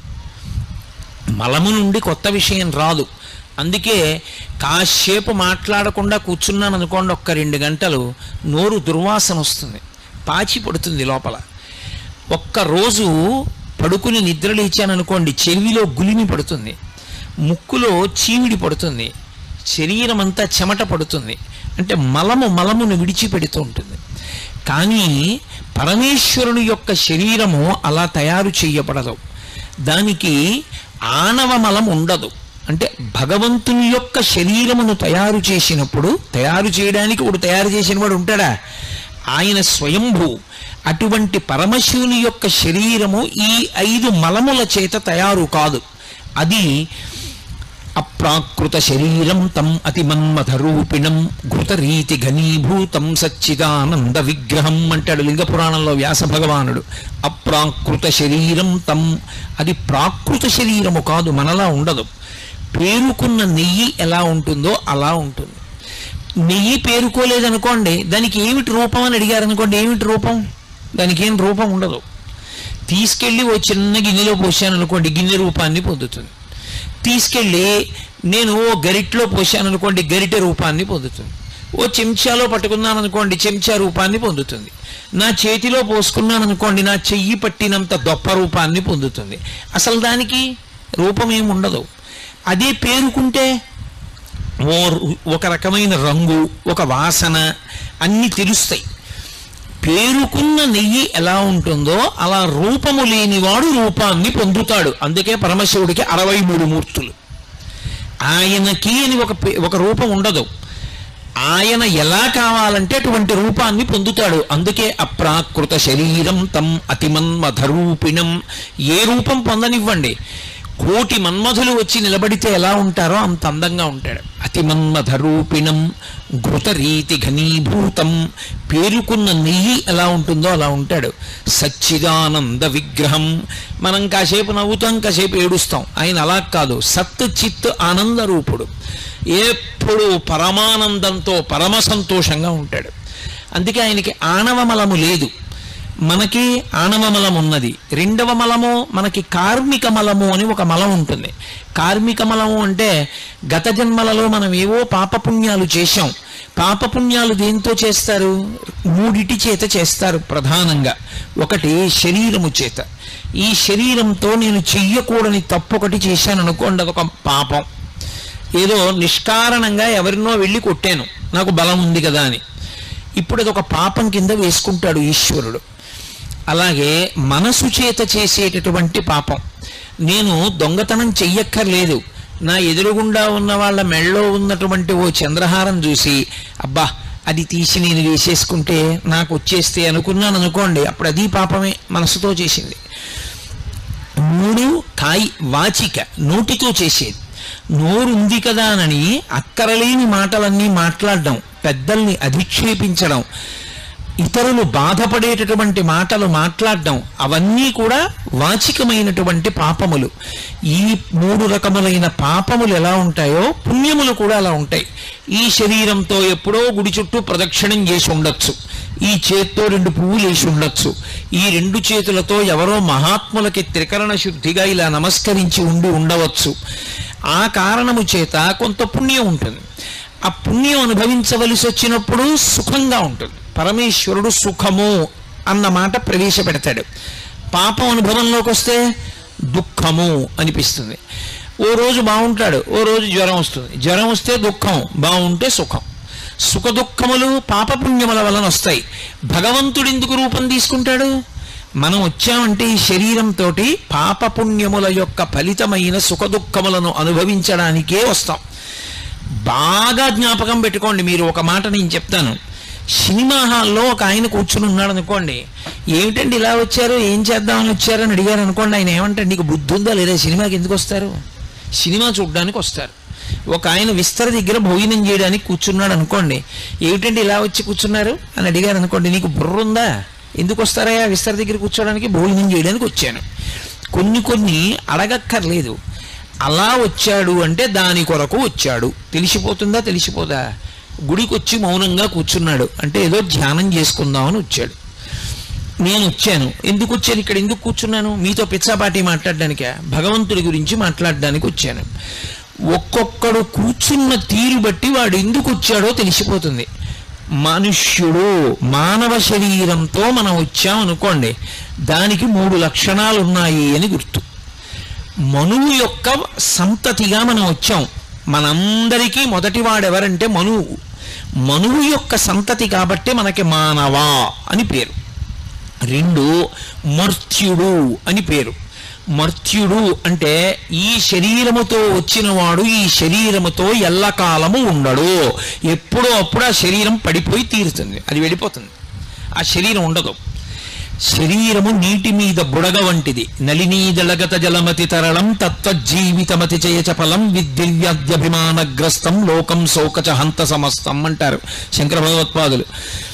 Speaker 1: మలము నుండి కొత్త విషయం రాదు అందుకే కాసేపు మాట్లాడకుండా కూర్చున్నాను అనుకోండి ఒక్క రెండు గంటలు నోరు దుర్వాసన వస్తుంది పాచి పడుతుంది లోపల ఒక్క రోజు పడుకుని నిద్ర లేచాను అనుకోండి చెవిలో గులిమి పడుతుంది ముక్కులో చీమిడి పడుతుంది శరీరం అంతా చెమట పడుతుంది అంటే మలము మలమును విడిచిపెడుతూ ఉంటుంది కానీ పరమేశ్వరుని యొక్క శరీరము అలా తయారు చేయబడదు దానికి ఆనవ మలం ఉండదు అంటే భగవంతుని యొక్క శరీరమును తయారు చేసినప్పుడు తయారు చేయడానికి ఒకడు తయారు చేసిన వాడు ఉంటాడా ఆయన స్వయంభూ అటువంటి పరమశివుని యొక్క శరీరము ఈ ఐదు మలముల చేత తయారు కాదు అది అప్రాకృత శరీరం తం అతిమన్మథరూపిణం ఘృతరీతి ఘనీభూతం సచ్చిదానంద విగ్రహం అంటాడు లింగ పురాణంలో వ్యాస భగవానుడు అప్రాకృత శరీరం తం అది ప్రాకృత శరీరము కాదు మనలా ఉండదు పేరుకున్న నెయ్యి ఎలా ఉంటుందో అలా ఉంటుంది నెయ్యి పేరుకోలేదనుకోండి దానికి ఏమిటి రూపం అని అడిగారు అనుకోండి ఏమిటి రూపం దానికి ఏం రూపం ఉండదు తీసుకెళ్ళి ఓ చిన్న గిన్నెలో పోసాను అనుకోండి గిన్నె రూపాన్ని పొందుతుంది తీసుకెళ్ళి నేను ఓ గరిట్లో పోసాను అనుకోండి గరిటె రూపాన్ని పొందుతుంది ఓ చెంచాలో పట్టుకున్నాను అనుకోండి చెంచా రూపాన్ని పొందుతుంది నా చేతిలో పోసుకున్నాను అనుకోండి నా చెయ్యి పట్టినంత దొప్ప రూపాన్ని పొందుతుంది అసలు దానికి రూపం ఏమి ఉండదు అదే పేరుకుంటే ఓ రు- ఒక రకమైన రంగు ఒక వాసన అన్నీ తెలుస్తాయి పేరుకున్న నెయ్యి ఎలా ఉంటుందో అలా రూపము లేనివాడు రూపాన్ని పొందుతాడు అందుకే పరమశివుడికి అరవై మూడు మూర్తులు ఆయనకి అని ఒక పే- ఒక రూపం ఉండదు ఆయన ఎలా కావాలంటే అటువంటి రూపాన్ని పొందుతాడు అందుకే అప్రాకృత శరీరం తం అతిమన్మధరూపిణం ఏ రూపం పొందనివ్వండి కోటి మన్మధులు వచ్చి నిలబడితే ఎలా ఉంటారో అంత అందంగా ఉంటాడు అతిమన్మధరూపిణం ఘృతరీతి ఘనీభూతం పేరుకున్న నెయ్యి ఎలా ఉంటుందో అలా ఉంటాడు సచ్చిదానంద విగ్రహం మనం కాసేపు నవ్వుతాం కాసేపు ఏడుస్తాం ఆయన అలా కాదు సత్ చిత్ ఆనంద రూపుడు ఎప్పుడు పరమానందంతో పరమ సంతోషంగా ఉంటాడు అందుకే ఆయనకి ఆణవ మలము లేదు మనకి ఆణవ మలం ఉన్నది రెండవ మలము మనకి కార్మిక మలము అని ఒక మలం ఉంటుంది కార్మిక మలము అంటే గత జన్మలలో మనం ఏవో పాపపుణ్యాలు చేశాం పాపపుణ్యాలు దేంతో చేస్తారు మూడిటి చేత చేస్తారు ప్రధానంగా ఒకటి శరీరము చేత ఈ శరీరంతో నేను చెయ్యకూడని తప్పు ఒకటి చేశాను అనుకోండి అదొక పాపం ఏదో నిష్కారణంగా ఎవరినో వెళ్ళి కొట్టాను నాకు బలం ఉంది కదా అని ఇప్పుడు అది ఒక పాపం కింద వేసుకుంటాడు ఈశ్వరుడు అలాగే మనసు చేత చేసేటటువంటి పాపం నేను దొంగతనం చెయ్యక్కర్లేదు నా ఎదురుగుండా ఉన్న వాళ్ళ మెళ్ళో ఉన్నటువంటి ఓ చంద్రహారం చూసి అబ్బా అది తీసి నేను వేసేసుకుంటే నాకు వచ్చేస్తే అనుకున్నాను అనుకోండి అప్పుడు అది పాపమే మనసుతో చేసింది మూడు కాయి వాచిక నోటితో చేసేది నోరు ఉంది కదా అని అక్కరలేని మాటలన్నీ మాట్లాడడం పెద్దల్ని అధిక్షేపించడం ఇతరులు బాధపడేటటువంటి మాటలు మాట్లాడడం అవన్నీ కూడా వాచికమైనటువంటి పాపములు ఈ మూడు రకములైన పాపములు ఎలా ఉంటాయో పుణ్యములు కూడా అలా ఉంటాయి ఈ శరీరంతో ఎప్పుడో గుడి చుట్టూ ప్రదక్షిణం చేసి ఉండొచ్చు ఈ చేత్తో రెండు పువ్వులు వేసి ఉండొచ్చు ఈ రెండు చేతులతో ఎవరో మహాత్ములకి త్రికరణ శుద్ధిగా ఇలా నమస్కరించి ఉండి ఉండవచ్చు ఆ కారణము చేత కొంత పుణ్యం ఉంటుంది ఆ పుణ్యం అనుభవించవలసి వచ్చినప్పుడు సుఖంగా ఉంటుంది పరమేశ్వరుడు సుఖము అన్న మాట ప్రవేశపెడతాడు పాపం అనుభవంలోకి వస్తే దుఃఖము అనిపిస్తుంది ఓ రోజు బాగుంటాడు ఓ రోజు జ్వరం వస్తుంది జ్వరం వస్తే దుఃఖం బాగుంటే సుఖం సుఖ దుఃఖములు పాపపుణ్యముల వలన వస్తాయి భగవంతుడు ఎందుకు రూపం తీసుకుంటాడు మనం వచ్చామంటే ఈ శరీరంతో పాపపుణ్యముల యొక్క ఫలితమైన సుఖదుఖములను అనుభవించడానికే వస్తాం బాగా జ్ఞాపకం పెట్టుకోండి మీరు ఒక మాట నేను చెప్తాను సినిమా హాల్లో ఒక ఆయన కూర్చుని ఉన్నాడు అనుకోండి ఏమిటండి ఇలా వచ్చారు ఏం చేద్దామని వచ్చారని అడిగారు అనుకోండి ఆయన ఏమంటారు నీకు బుద్ధి ఉందా లేదా సినిమాకి ఎందుకు వస్తారు సినిమా చూడడానికి వస్తారు ఒక ఆయన విస్తర దగ్గర భోజనం చేయడానికి కూర్చున్నాడు అనుకోండి ఏమిటండి ఇలా వచ్చి కూర్చున్నారు అని అడిగారు అనుకోండి నీకు బుర్ర ఉందా ఎందుకు వస్తారయ్యా విస్తర దగ్గర కూర్చోడానికి భోజనం చేయడానికి వచ్చాను కొన్ని కొన్ని అడగక్కర్లేదు అలా వచ్చాడు అంటే దాని కొరకు వచ్చాడు తెలిసిపోతుందా తెలిసిపోదా గుడికి వచ్చి మౌనంగా కూర్చున్నాడు అంటే ఏదో ధ్యానం చేసుకుందామని వచ్చాడు నేను వచ్చాను ఎందుకు వచ్చాను ఇక్కడ ఎందుకు కూర్చున్నాను మీతో పిచ్చాపాటి మాట్లాడడానికే భగవంతుడి గురించి మాట్లాడడానికి వచ్చాను ఒక్కొక్కడు కూర్చున్న తీరు బట్టి వాడు ఎందుకు వచ్చాడో తెలిసిపోతుంది మనుష్యుడు మానవ శరీరంతో మనం వచ్చాం అనుకోండి దానికి మూడు లక్షణాలు ఉన్నాయి అని గుర్తు మనువు యొక్క సంతతిగా మనం వచ్చాం మనందరికీ మొదటివాడు ఎవరంటే మనువు మనువు యొక్క సంతతి కాబట్టి మనకి మానవ అని పేరు రెండు మర్త్యుడు అని పేరు మర్త్యుడు అంటే ఈ శరీరముతో వచ్చినవాడు ఈ శరీరముతో ఎల్లకాలము ఉండడు ఎప్పుడో అప్పుడు ఆ శరీరం పడిపోయి తీరుతుంది అది వెళ్ళిపోతుంది ఆ శరీరం ఉండదు శరీరము నీటి మీద బుడగ వంటిది నలినీదళగత జలమతి తరళం తత్వజీవితమతి చేయచపలం విద్దివ్యాద్యభిమానగ్రస్తం లోకం శోకచ హంత సమస్తం అంటారు శంకర భగవత్పాదులు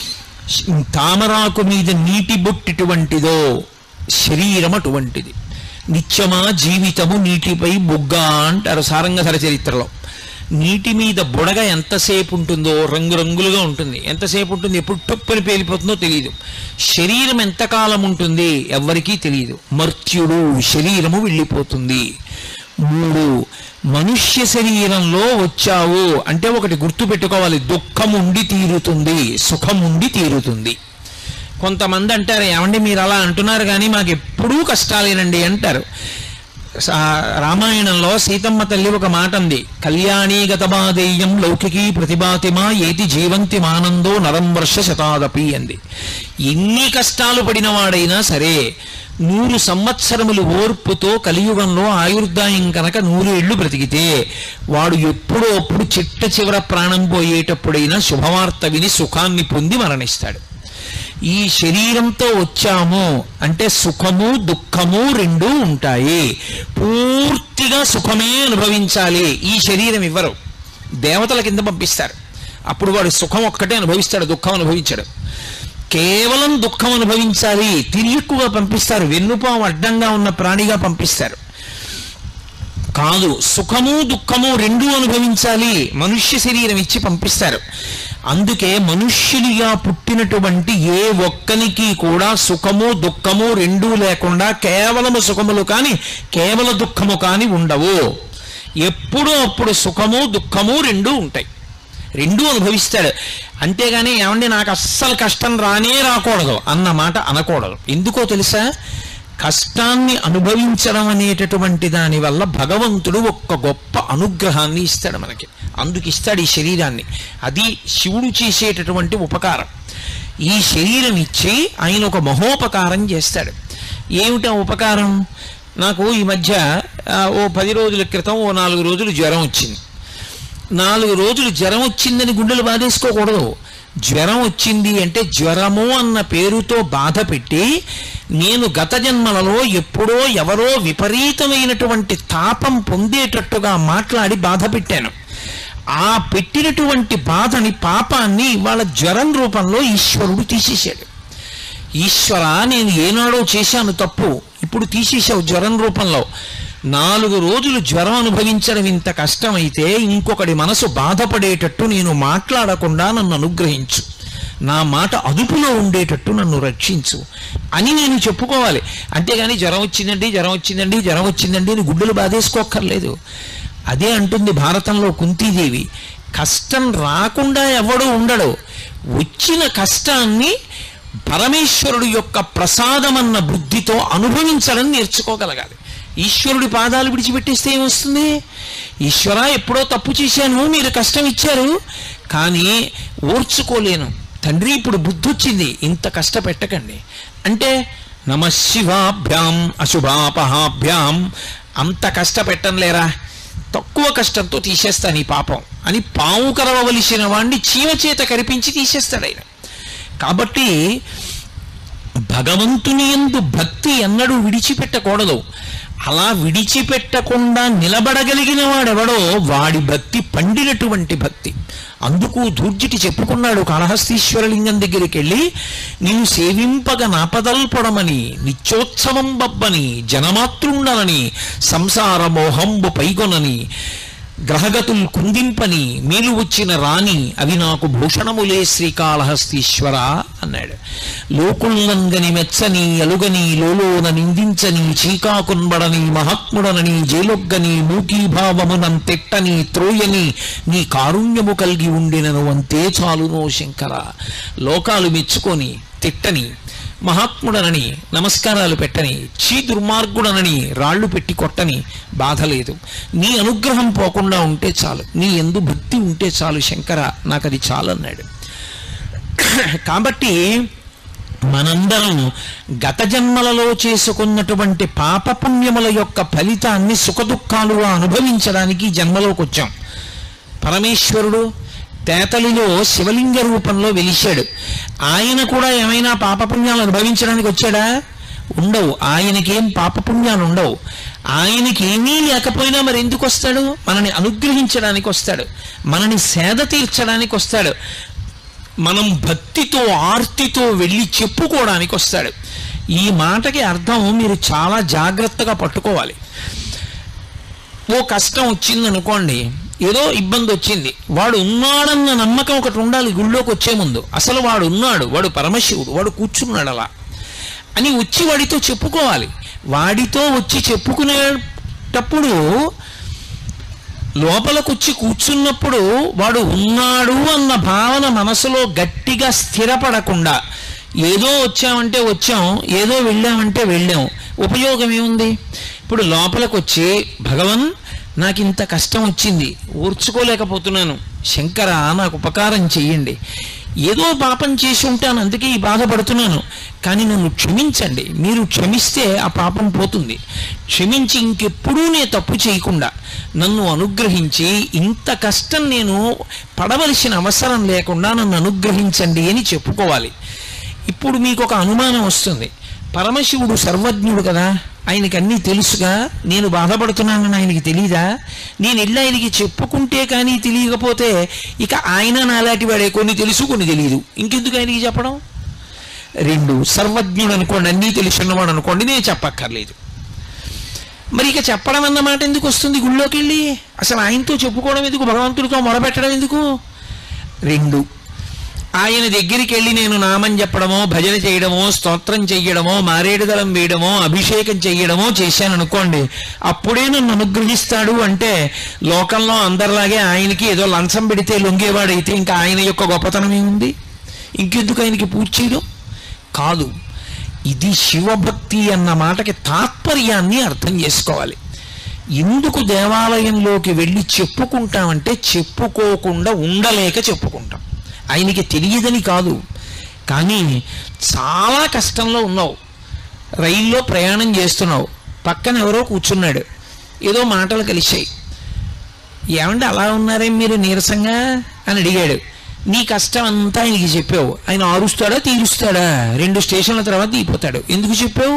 Speaker 1: తామరాకు మీద నీటి బొట్టిటువంటిదో శరీరం అటువంటిది నిత్యమా జీవితము నీటిపై బుగ్గ అంటారు సారంగధర చరిత్రలో నీటి మీద బుడగ ఎంతసేపు ఉంటుందో రంగురంగులుగా ఉంటుంది ఎంతసేపు ఉంటుంది ఎప్పుడు టొప్పని పేలిపోతుందో తెలియదు శరీరం ఎంతకాలం ఉంటుంది ఎవ్వరికీ తెలియదు మర్త్యుడు శరీరము వెళ్ళిపోతుంది మూడు మనుష్య శరీరంలో వచ్చావు అంటే ఒకటి గుర్తు పెట్టుకోవాలి దుఃఖం ఉండి తీరుతుంది సుఖం ఉండి తీరుతుంది కొంతమంది అంటారు ఏమండి మీరు అలా అంటున్నారు కానీ మాకు ఎప్పుడూ కష్టాలేనండి అంటారు సా- రామాయణంలో సీతమ్మ తల్లి ఒక మాట అంది కళ్యాణీ గతమాదేయం లౌకికీ ప్రతిభాతిమా ఏతి జీవంతి మానందో నరం వర్ష శతాదపి అంది ఎన్ని కష్టాలు పడిన వాడైనా సరే నూరు సంవత్సరములు ఓర్పుతో కలియుగంలో ఆయుర్దాయం కనుక నూరు ఏళ్లు బ్రతికితే వాడు ఎప్పుడో అప్పుడు చిట్ట చివర ప్రాణం పోయేటప్పుడైనా శుభవార్త విని సుఖాన్ని పొంది మరణిస్తాడు ఈ శరీరంతో వచ్చాము అంటే సుఖము దుఃఖము రెండూ ఉంటాయి పూర్తిగా సుఖమే అనుభవించాలి ఈ శరీరం ఇవ్వరు దేవతల కింద పంపిస్తారు అప్పుడు వాడు సుఖం ఒక్కటే అనుభవిస్తాడు దుఃఖం అనుభవించాడు కేవలం దుఃఖం అనుభవించాలి తిరియక్కుగా పంపిస్తారు వెన్నుపాము అడ్డంగా ఉన్న ప్రాణిగా పంపిస్తారు కాదు సుఖము దుఃఖము రెండూ అనుభవించాలి మనుష్య శరీరం ఇచ్చి పంపిస్తారు అందుకే మనుష్యునిగా పుట్టినటువంటి ఏ ఒక్కనికి కూడా సుఖము దుఃఖము రెండూ లేకుండా కేవలము సుఖములు కానీ కేవల దుఃఖము కానీ ఉండవు ఎప్పుడూ అప్పుడు సుఖము దుఃఖము రెండూ ఉంటాయి రెండూ అనుభవిస్తాడు అంతేగాని ఏమండి నాకు అస్సలు కష్టం రానే రాకూడదు అన్న మాట అనకూడదు ఎందుకో తెలుసా కష్టాన్ని అనుభవించడం అనేటటువంటి దాని వల్ల భగవంతుడు ఒక్క గొప్ప అనుగ్రహాన్ని ఇస్తాడు మనకి అందుకు ఇస్తాడు ఈ శరీరాన్ని అది శివుడు చేసేటటువంటి ఉపకారం ఈ శరీరం ఇచ్చి ఆయన ఒక మహోపకారం చేస్తాడు ఏమిటా ఉపకారం నాకు ఈ మధ్య ఆ, ఓ పది రోజుల క్రితం ఓ నాలుగు రోజులు జ్వరం వచ్చింది నాలుగు రోజులు జ్వరం వచ్చిందని గుండెలు బాధేసుకోకూడదు జ్వరం వచ్చింది అంటే జ్వరము అన్న పేరుతో బాధ పెట్టి నేను గత జన్మలలో ఎప్పుడో ఎవరో విపరీతమైనటువంటి తాపం పొందేటట్టుగా మాట్లాడి బాధ పెట్టాను ఆ పెట్టినటువంటి బాధని పాపాన్ని ఇవాళ జ్వరం రూపంలో ఈశ్వరుడు తీసేశాడు ఈశ్వర నేను ఏనాడో చేశాను తప్పు ఇప్పుడు తీసేశావు జ్వరం రూపంలో నాలుగు రోజులు జ్వరం అనుభవించడం ఇంత కష్టమైతే ఇంకొకటి మనసు బాధపడేటట్టు నేను మాట్లాడకుండా నన్ను అనుగ్రహించు నా మాట అదుపులో ఉండేటట్టు నన్ను రక్షించు అని నేను చెప్పుకోవాలి అంతేగాని జ్వరం వచ్చిందండి జ్వరం వచ్చిందండి జ్వరం వచ్చిందండి అని గుడ్డలు బాధేసుకోక్కర్లేదు అదే అంటుంది భారతంలో కుంతీదేవి కష్టం రాకుండా ఎవడు ఉండడు వచ్చిన కష్టాన్ని పరమేశ్వరుడు యొక్క ప్రసాదమన్న బుద్ధితో అనుభవించడం నేర్చుకోగలగాలి ఈశ్వరుడి పాదాలు విడిచిపెట్టేస్తే ఏమొస్తుంది ఈశ్వర ఎప్పుడో తప్పు చేశాను మీరు కష్టం ఇచ్చారు కానీ ఓర్చుకోలేను తండ్రి ఇప్పుడు బుద్ధి వచ్చింది ఇంత కష్టపెట్టకండి అంటే నమ శివాభ్యాం అశుభాపహాభ్యాం అంత కష్టపెట్టం లేరా తక్కువ కష్టంతో తీసేస్తాను ఈ పాపం అని పాము కరవవలసిన వాణ్ణి చీమ చేత కరిపించి తీసేస్తాడు ఆయన కాబట్టి భగవంతుని ఎందు భక్తి ఎన్నడూ విడిచిపెట్టకూడదు అలా విడిచిపెట్టకుండా నిలబడగలిగిన వాడెవడో వాడి భక్తి పండినటువంటి భక్తి అందుకు దూర్జిటి చెప్పుకున్నాడు కాళహస్తీశ్వరలింగం దగ్గరికి వెళ్ళి నేను సేవింపగ నాపదల్పడమని నిత్యోత్సవం బబ్బని జనమాతృండనని సంసార మోహంబు పైగొనని గ్రహగతులు కుందింపని మేలు వచ్చిన రాణి అవి నాకు భూషణములే శ్రీకాళహస్తీశ్వర అన్నాడు లోకుల్నంగని మెచ్చని అలుగని లోలోన నిందించని చీకాకున్బడని మహాత్ముడనని జేలొగ్గని మూకీభావమునం తిట్టని త్రోయని నీ కారుణ్యము కలిగి ఉండినను అంతే చాలునో శంకర లోకాలు మెచ్చుకొని తిట్టని మహాత్ముడనని నమస్కారాలు పెట్టని చీ దుర్మార్గుడనని రాళ్ళు పెట్టి కొట్టని బాధ లేదు నీ అనుగ్రహం పోకుండా ఉంటే చాలు నీ ఎందు భక్తి ఉంటే చాలు శంకర నాకు అది చాలు అన్నాడు కాబట్టి మనందరం గత జన్మలలో చేసుకున్నటువంటి పాపపుణ్యముల యొక్క ఫలితాన్ని సుఖదుఖాలుగా అనుభవించడానికి ఈ జన్మలోకి వచ్చాం పరమేశ్వరుడు తేతలిలో శివలింగ రూపంలో వెలిశాడు ఆయన కూడా ఏమైనా పాపపుణ్యాలు అనుభవించడానికి వచ్చాడా ఉండవు ఆయనకేం పాపపుణ్యాలు ఉండవు ఆయనకి ఏమీ లేకపోయినా మరి ఎందుకు వస్తాడు మనని అనుగ్రహించడానికి వస్తాడు మనని సేద తీర్చడానికి వస్తాడు మనం భక్తితో ఆర్తితో వెళ్ళి చెప్పుకోవడానికి వస్తాడు ఈ మాటకి అర్థం మీరు చాలా జాగ్రత్తగా పట్టుకోవాలి ఓ కష్టం వచ్చింది అనుకోండి ఏదో ఇబ్బంది వచ్చింది వాడు ఉన్నాడన్న నమ్మకం ఒకటి ఉండాలి గుళ్ళోకి వచ్చే ముందు అసలు వాడు ఉన్నాడు వాడు పరమశివుడు వాడు కూర్చున్నాడు అలా అని వచ్చి వాడితో చెప్పుకోవాలి వాడితో వచ్చి చెప్పుకునేటప్పుడు లోపలికొచ్చి కూర్చున్నప్పుడు వాడు ఉన్నాడు అన్న భావన మనసులో గట్టిగా స్థిరపడకుండా ఏదో వచ్చామంటే వచ్చాం ఏదో వెళ్ళామంటే వెళ్ళాం ఉపయోగం ఏముంది ఇప్పుడు లోపలికి వచ్చి భగవన్ నాకు ఇంత కష్టం వచ్చింది ఊర్చుకోలేకపోతున్నాను శంకర నాకు ఉపకారం చెయ్యండి ఏదో పాపం చేసి ఉంటాను అందుకే ఈ బాధపడుతున్నాను కానీ నన్ను క్షమించండి మీరు క్షమిస్తే ఆ పాపం పోతుంది క్షమించి ఇంకెప్పుడూ నే తప్పు చేయకుండా నన్ను అనుగ్రహించి ఇంత కష్టం నేను పడవలసిన అవసరం లేకుండా నన్ను అనుగ్రహించండి అని చెప్పుకోవాలి ఇప్పుడు మీకు ఒక అనుమానం వస్తుంది పరమశివుడు సర్వజ్ఞుడు కదా ఆయనకి అన్నీ తెలుసుగా నేను బాధపడుతున్నానని ఆయనకి తెలీదా నేను ఇల్లు ఆయనకి చెప్పుకుంటే కానీ తెలియకపోతే ఇక ఆయన నాలాంటి వాడే కొన్ని తెలుసు కొన్ని తెలియదు ఇంకెందుకు ఆయనకి చెప్పడం రెండు సర్వజ్ఞుడు అనుకోండి అన్నీ తెలుసున్నవాడు అనుకోండి నేను చెప్పక్కర్లేదు మరి ఇక చెప్పడం అన్న మాట ఎందుకు వస్తుంది గుళ్ళోకి వెళ్ళి అసలు ఆయనతో చెప్పుకోవడం ఎందుకు భగవంతుడితో మొరపెట్టడం ఎందుకు రెండు ఆయన దగ్గరికి వెళ్ళి నేను నామం చెప్పడమో భజన చేయడమో స్తోత్రం చెయ్యడమో మారేడుదలం వేయడమో అభిషేకం చెయ్యడమో చేశాను అనుకోండి అప్పుడే నన్ను అనుగ్రహిస్తాడు అంటే లోకంలో అందరిలాగే ఆయనకి ఏదో లంచం పెడితే లొంగేవాడైతే ఇంకా ఆయన యొక్క గొప్పతనం ఏముంది ఇంకెందుకు ఆయనకి పూజ చేయడం కాదు ఇది శివభక్తి అన్న మాటకి తాత్పర్యాన్ని అర్థం చేసుకోవాలి ఎందుకు దేవాలయంలోకి వెళ్ళి చెప్పుకుంటామంటే చెప్పుకోకుండా ఉండలేక చెప్పుకుంటాం ఆయనకి తెలియదని కాదు కానీ చాలా కష్టంలో ఉన్నావు రైల్లో ప్రయాణం చేస్తున్నావు పక్కన ఎవరో కూర్చున్నాడు ఏదో మాటలు కలిశాయి ఏమంటే అలా ఉన్నారే మీరు నీరసంగా అని అడిగాడు నీ కష్టం అంతా ఆయనకి చెప్పావు ఆయన ఆరుస్తాడా తీరుస్తాడా రెండు స్టేషన్ల తర్వాత దిగిపోతాడు ఎందుకు చెప్పావు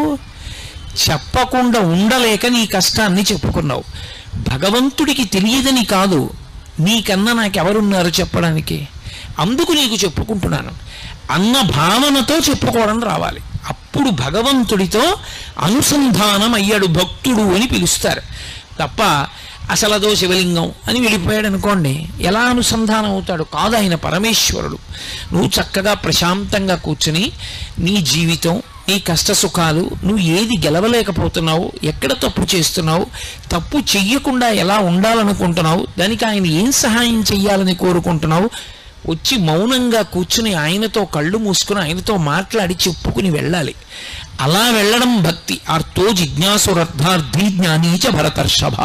Speaker 1: చెప్పకుండా ఉండలేక నీ కష్టాన్ని చెప్పుకున్నావు భగవంతుడికి తెలియదని కాదు నీకన్నా నాకెవరున్నారు చెప్పడానికి అందుకు నీకు చెప్పుకుంటున్నాను అన్న భావనతో చెప్పుకోవడం రావాలి అప్పుడు భగవంతుడితో అనుసంధానం అయ్యాడు భక్తుడు అని పిలుస్తారు తప్ప అసలు అదో శివలింగం అని వెళ్ళిపోయాడు అనుకోండి ఎలా అనుసంధానం అవుతాడు కాదు ఆయన పరమేశ్వరుడు నువ్వు చక్కగా ప్రశాంతంగా కూర్చుని నీ జీవితం నీ కష్ట సుఖాలు నువ్వు ఏది గెలవలేకపోతున్నావు ఎక్కడ తప్పు చేస్తున్నావు తప్పు చెయ్యకుండా ఎలా ఉండాలనుకుంటున్నావు దానికి ఆయన ఏం సహాయం చెయ్యాలని కోరుకుంటున్నావు వచ్చి మౌనంగా కూర్చుని ఆయనతో కళ్ళు మూసుకుని ఆయనతో మాట్లాడి చెప్పుకుని వెళ్ళాలి అలా వెళ్ళడం భక్తి అర్థో జిజ్ఞాసురర్థార్థి జ్ఞానీచ భరతర్షభ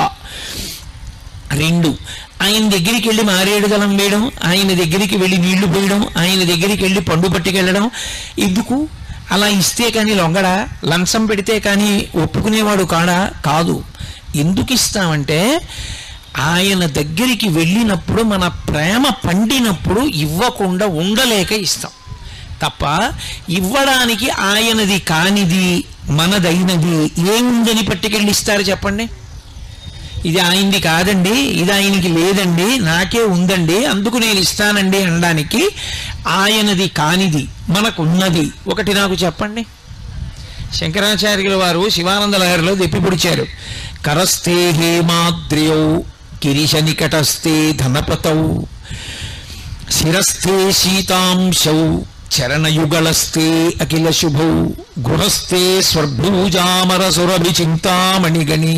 Speaker 1: రెండు ఆయన దగ్గరికి వెళ్ళి మారేడుదలం వేయడం ఆయన దగ్గరికి వెళ్ళి నీళ్లు పోయడం ఆయన దగ్గరికి వెళ్ళి పండు పట్టుకెళ్ళడం ఎందుకు అలా ఇస్తే కానీ లొంగడా లంచం పెడితే కానీ ఒప్పుకునేవాడు కాడా కాదు ఎందుకు ఇస్తామంటే ఆయన దగ్గరికి వెళ్ళినప్పుడు మన ప్రేమ పండినప్పుడు ఇవ్వకుండా ఉండలేక ఇస్తాం తప్ప ఇవ్వడానికి ఆయనది కానిది మనదైనది ఏముందని పట్టుకెళ్ళి ఇస్తారు చెప్పండి ఇది ఆయనది కాదండి ఇది ఆయనకి లేదండి నాకే ఉందండి అందుకు నేను ఇస్తానండి అనడానికి ఆయనది కానిది మనకున్నది ఒకటి నాకు చెప్పండి శంకరాచార్యుల వారు శివానంద లహరిలో దెప్పి పొడిచారు కరస్థే హేమాద్రియౌ కిరీశ నికటస్థే ధనపతౌ శిరస్థే శీతాంశౌ చరణయుగళస్థే అఖిల శుభౌ గుణస్థే స్వర్భూజామర సురభి చింతామణిగణి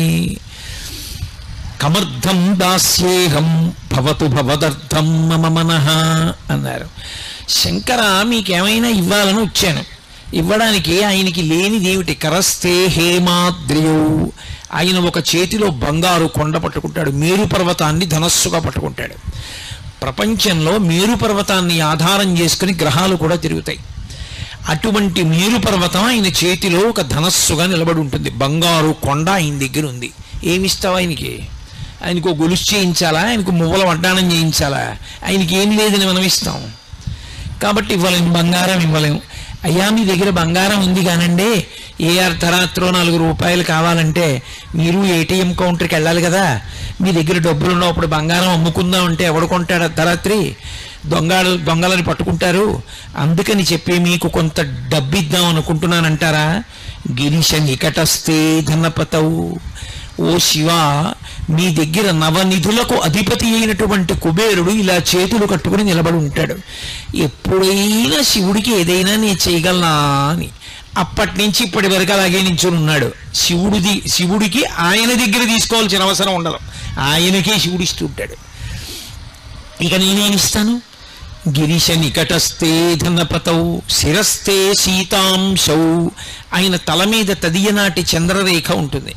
Speaker 1: కమర్థం దాస్యేహం భవతు భవదర్థం మమ మనః అన్నారు శంకర మీకేమైనా ఇవ్వాలని వచ్చాను ఇవ్వడానికి ఆయనకి లేనిదేమిటి కరస్థే హేమాద్రియౌ ఆయన ఒక చేతిలో బంగారు కొండ పట్టుకుంటాడు మేరు పర్వతాన్ని ధనస్సుగా పట్టుకుంటాడు ప్రపంచంలో మేరు పర్వతాన్ని ఆధారం చేసుకుని గ్రహాలు కూడా తిరుగుతాయి అటువంటి మేరు పర్వతం ఆయన చేతిలో ఒక ధనస్సుగా నిలబడి ఉంటుంది బంగారు కొండ ఆయన దగ్గర ఉంది ఏమిస్తావు ఆయనకి ఆయనకు ఒక గొలుసు చేయించాలా ఆయనకు మువ్వల వడ్డాణం చేయించాలా ఆయనకి ఏం లేదని మనం ఇస్తాం కాబట్టి ఇవ్వలేము బంగారం ఇవ్వలేము అయ్యా మీ దగ్గర బంగారం ఉంది కానండి ఏ అర్ధరాత్రో నాలుగు రూపాయలు కావాలంటే మీరు ఏటీఎం కౌంటర్కి వెళ్ళాలి కదా మీ దగ్గర డబ్బులు ఉన్నప్పుడు బంగారం అమ్ముకుందాం అంటే ఎవడు కొంటాడు అర్ధరాత్రి దొంగలు దొంగలని పట్టుకుంటారు అందుకని చెప్పి మీకు కొంత డబ్బు ఇద్దాం అనుకుంటున్నానంటారా గిరీశ నికటస్థే ధనపతవు ఓ శివ మీ దగ్గర నవనిధులకు అధిపతి అయినటువంటి కుబేరుడు ఇలా చేతులు కట్టుకుని నిలబడి ఉంటాడు ఎప్పుడైనా శివుడికి ఏదైనా నేను చేయగలనా అని అప్పటి నుంచి ఇప్పటి వరకు అలాగే నించుని ఉన్నాడు శివుడిది శివుడికి ఆయన దగ్గర తీసుకోవాల్సిన అవసరం ఉండదు ఆయనకే శివుడు ఇస్తూ ఉంటాడు ఇక నేనేం ఇస్తాను గిరీశ నికటస్థే ధనపతౌ శిరస్థే సీతాంశౌ ఆయన తల మీద తదియనాటి చంద్రరేఖ ఉంటుంది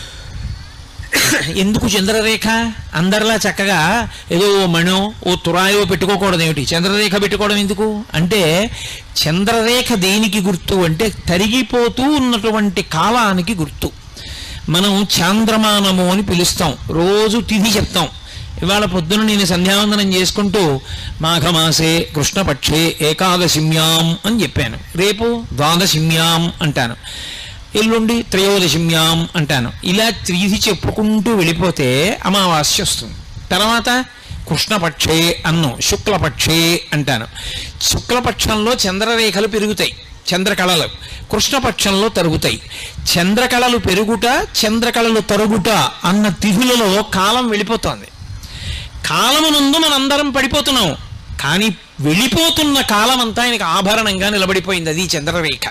Speaker 1: ఎందుకు చంద్రరేఖ అందరిలా చక్కగా ఏదో ఓ మణో ఓ తురాయో పెట్టుకోకూడదు ఏమిటి చంద్రరేఖ పెట్టుకోవడం ఎందుకు అంటే చంద్రరేఖ దేనికి గుర్తు అంటే తరిగిపోతూ ఉన్నటువంటి కాలానికి గుర్తు మనం చాంద్రమానము అని పిలుస్తాం రోజు తిథి చెప్తాం ఇవాళ పొద్దున నేను సంధ్యావందనం చేసుకుంటూ మాఘమాసే కృష్ణపక్షే ఏకాదశిమ్యాం అని చెప్పాను రేపు ద్వాదశిమ్యాం అంటాను ఎల్లుండి త్రయోదశిమ్యాం అంటాను ఇలా తిథి చెప్పుకుంటూ వెళ్ళిపోతే అమావాస్య వస్తుంది తర్వాత కృష్ణపక్షే అన్నం శుక్లపక్షే అంటాను శుక్లపక్షంలో చంద్రరేఖలు పెరుగుతాయి చంద్రకళలు కృష్ణపక్షంలో తరుగుతాయి చంద్రకళలు పెరుగుట చంద్రకళలు తరుగుట అన్న తిథులలో కాలం వెళ్ళిపోతోంది కాలమునందు మనందరం పడిపోతున్నాం కానీ వెళ్ళిపోతున్న కాలం అంతా ఆయనకు ఆభరణంగా నిలబడిపోయింది అది చంద్రరేఖ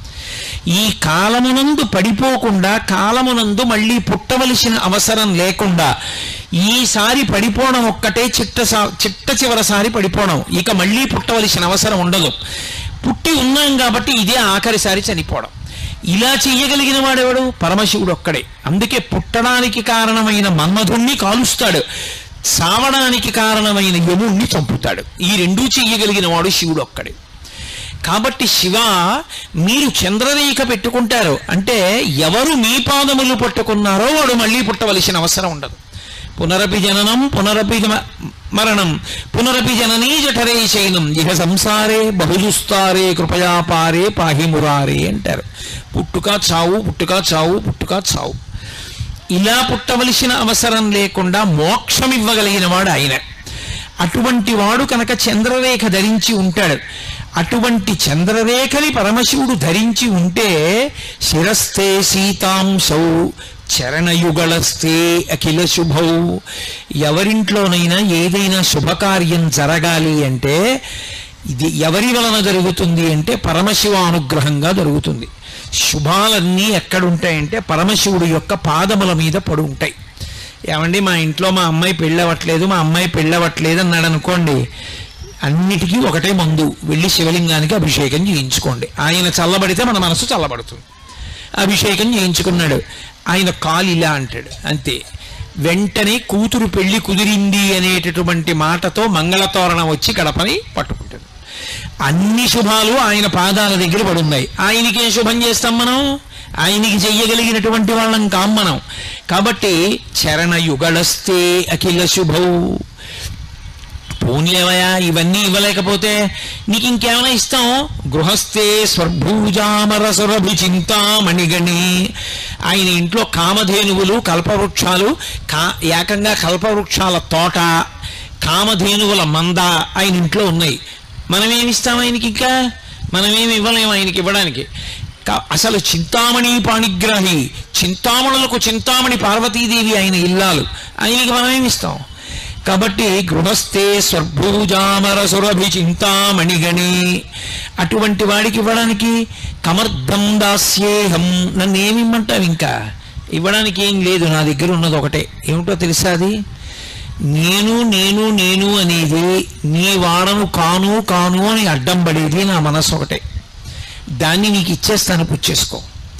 Speaker 1: ఈ కాలమునందు పడిపోకుండా కాలమునందు మళ్ళీ పుట్టవలసిన అవసరం లేకుండా ఈసారి పడిపోవడం ఒక్కటే చిట్ట సా- చిట్ట చివరిసారి పడిపోవడం ఇక మళ్ళీ పుట్టవలసిన అవసరం ఉండదు పుట్టి ఉన్నాం కాబట్టి ఇదే ఆఖరిసారి చనిపోవడం ఇలా చెయ్యగలిగిన వాడెవడు పరమశివుడు ఒక్కడే అందుకే పుట్టడానికి కారణమైన మన్మధుణ్ణి కాలుస్తాడు సావడానికి కారణమైన యముణ్ణి చంపుతాడు ఈ రెండూ చెయ్యగలిగిన వాడు శివుడు ఒక్కడే కాబట్టి శివ మీరు చంద్రరేఖ పెట్టుకుంటారు అంటే ఎవరు మీ పాదములు పట్టుకున్నారో వాడు మళ్ళీ పుట్టవలసిన అవసరం ఉండదు పునరపి జననం పునరపి మ- మరణం పునరపి జననీ జఠరే శయనం ఇహ సంసారే బహుదుస్తారే కృపయాపారే పాహిమురారే అంటారు పుట్టుక చావు పుట్టుక చావు పుట్టుక చావు ఇలా పుట్టవలసిన అవసరం లేకుండా మోక్షం ఇవ్వగలిగిన వాడు ఆయన అటువంటి వాడు కనుక చంద్రరేఖ ధరించి ఉంటాడు అటువంటి చంద్రరేఖని పరమశివుడు ధరించి ఉంటే శిరస్థే సీతాంశౌ చరణయుగళస్థే అఖిల శుభౌ ఎవరింట్లోనైనా ఏదైనా శుభకార్యం జరగాలి అంటే ఇది ఎవరి వలన జరుగుతుంది అంటే పరమశివ అనుగ్రహంగా జరుగుతుంది శుభాలన్నీ ఎక్కడుంటాయంటే పరమశివుడు యొక్క పాదముల మీద పడి ఉంటాయి ఏమండి మా ఇంట్లో మా అమ్మాయి పెళ్ళవట్లేదు మా అమ్మాయి పెళ్ళవట్లేదు అన్నాడు అనుకోండి అన్నిటికీ ఒకటే మందు వెళ్ళి శివలింగానికి అభిషేకం చేయించుకోండి ఆయన చల్లబడితే మన మనసు చల్లబడుతుంది అభిషేకం చేయించుకున్నాడు ఆయన కాలు ఇలా అంటాడు అంతే వెంటనే కూతురు పెళ్లి కుదిరింది అనేటటువంటి మాటతో మంగళతోరణం వచ్చి గడపని పట్టుకుంటుంది అన్ని శుభాలు ఆయన పాదాల దగ్గర పడున్నాయి ఆయనకేం శుభం చేస్తాం మనం ఆయనకి చెయ్యగలిగినటువంటి వాళ్ళం కాం మనం కాబట్టి చరణ యుగళస్తే అఖిల శుభౌ పోన్లేవయా ఇవన్నీ ఇవ్వలేకపోతే నీకు ఇంకేమైనా ఇస్తాం గృహస్థే స్వర్భూజామరసరభి చింతామణిగణి ఆయన ఇంట్లో కామధేనువులు కల్పవృక్షాలు కా ఏకంగా కల్పవృక్షాల తోట కామధేనువుల మంద ఆయన ఇంట్లో ఉన్నాయి మనమేమి ఇస్తాం ఆయనకి ఇంకా మనమేమి ఇవ్వలేము ఆయనకి ఇవ్వడానికి కా- అసలు చింతామణి పాణిగ్రాహి చింతామణులకు చింతామణి పార్వతీదేవి ఆయన ఇల్లాలు ఆయనకి మనమేమి ఇస్తాం కాబట్టి గృహస్థే స్వర్భూజామర సురభి చింతామణిగణి అటువంటి వాడికి ఇవ్వడానికి కమర్థం దాస్యేహం నన్ను ఏమి ఇమ్మంటావు ఇంకా ఇవ్వడానికి ఏం లేదు నా దగ్గర ఉన్నది ఒకటే ఏమిటో తెలుసా అది నేను నేను నేను అనేది నీ వాడను కాను కాను అని అడ్డం పడేది నా మనసు ఒకటే దాన్ని నీకు ఇచ్చేస్తాను పుచ్చేసుకో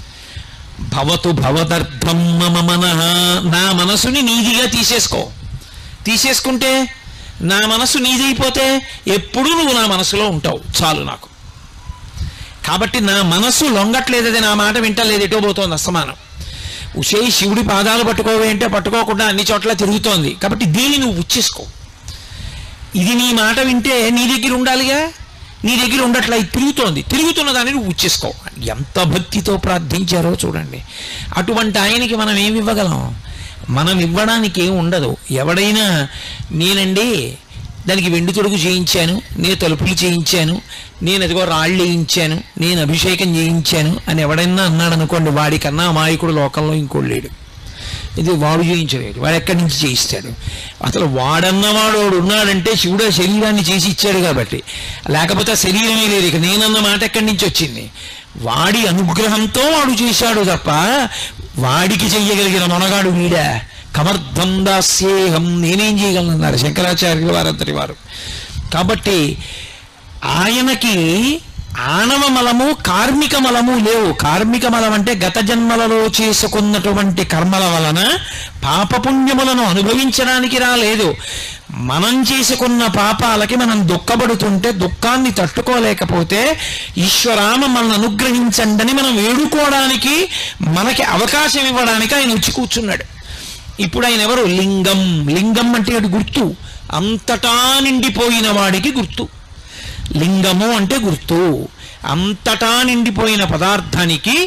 Speaker 1: భవతు భవదర్థం మమ మనః నా మనసుని నీదిగా తీసేసుకో తీసేసుకుంటే నా మనసు నీదైపోతే ఎప్పుడూ నువ్వు నా మనసులో ఉంటావు చాలు నాకు కాబట్టి నా మనసు లొంగట్లేదు అది నా మాట వింటలేదు ఎటో పోతోంది అసమానం ఉషే శివుడి పాదాలు పట్టుకోవే అంటే పట్టుకోకుండా అన్ని చోట్ల తిరుగుతోంది కాబట్టి దీన్ని నువ్వు ఉచ్చేసుకో ఇది నీ మాట వింటే నీ దగ్గర ఉండాలిగా నీ దగ్గర ఉండట్లా ఇది తిరుగుతోంది తిరుగుతున్న దాన్ని నువ్వు ఉచ్చేసుకో ఎంత భక్తితో ప్రార్థించారో చూడండి అటువంటి ఆయనకి మనం ఏమి ఇవ్వగలం మనం ఇవ్వడానికి ఏం ఉండదు ఎవడైనా నేనండి దానికి వెండి తొడుగు చేయించాను నేను తలుపులు చేయించాను నేను అదిగో రాళ్ళు వేయించాను నేను అభిషేకం చేయించాను అని ఎవడైనా అన్నాడు అనుకోండి వాడికన్నా అమాయకుడు లోకంలో ఇంకోడు లేడు ఇది వాడు చేయించలేడు వాడు ఎక్కడి నుంచి చేయిస్తాడు అసలు వాడన్నవాడు వాడు ఉన్నాడంటే శివుడు ఆ శరీరాన్ని చేసి ఇచ్చాడు కాబట్టి లేకపోతే ఆ శరీరమే లేదు ఇక నేనన్న మాట ఎక్కడి నుంచి వచ్చింది వాడి అనుగ్రహంతో వాడు చేశాడు తప్ప వాడికి చెయ్యగలిగిన మొనగాడు వీడా కమర్థం దాస్యేహం నేనేం చేయగలనన్నారు శంకరాచార్యులు వారంతటి వారు కాబట్టి ఆయనకి ఆణవ మలము కార్మిక మలము లేవు కార్మిక మలం అంటే గత జన్మలలో చేసుకున్నటువంటి కర్మల వలన పాపపుణ్యములను అనుభవించడానికి రాలేదు మనం చేసుకున్న పాపాలకి మనం దుఃఖపడుతుంటే దుఃఖాన్ని తట్టుకోలేకపోతే ఈశ్వరా మమ్మల్ని అనుగ్రహించండి అని మనం వేడుకోవడానికి మనకి అవకాశం ఇవ్వడానికి ఆయన వచ్చి కూర్చున్నాడు ఇప్పుడు ఆయన ఎవరు లింగం లింగం అంటే అది గుర్తు అంతటా నిండిపోయిన వాడికి గుర్తు లింగము అంటే గుర్తు అంతటా నిండిపోయిన పదార్థానికి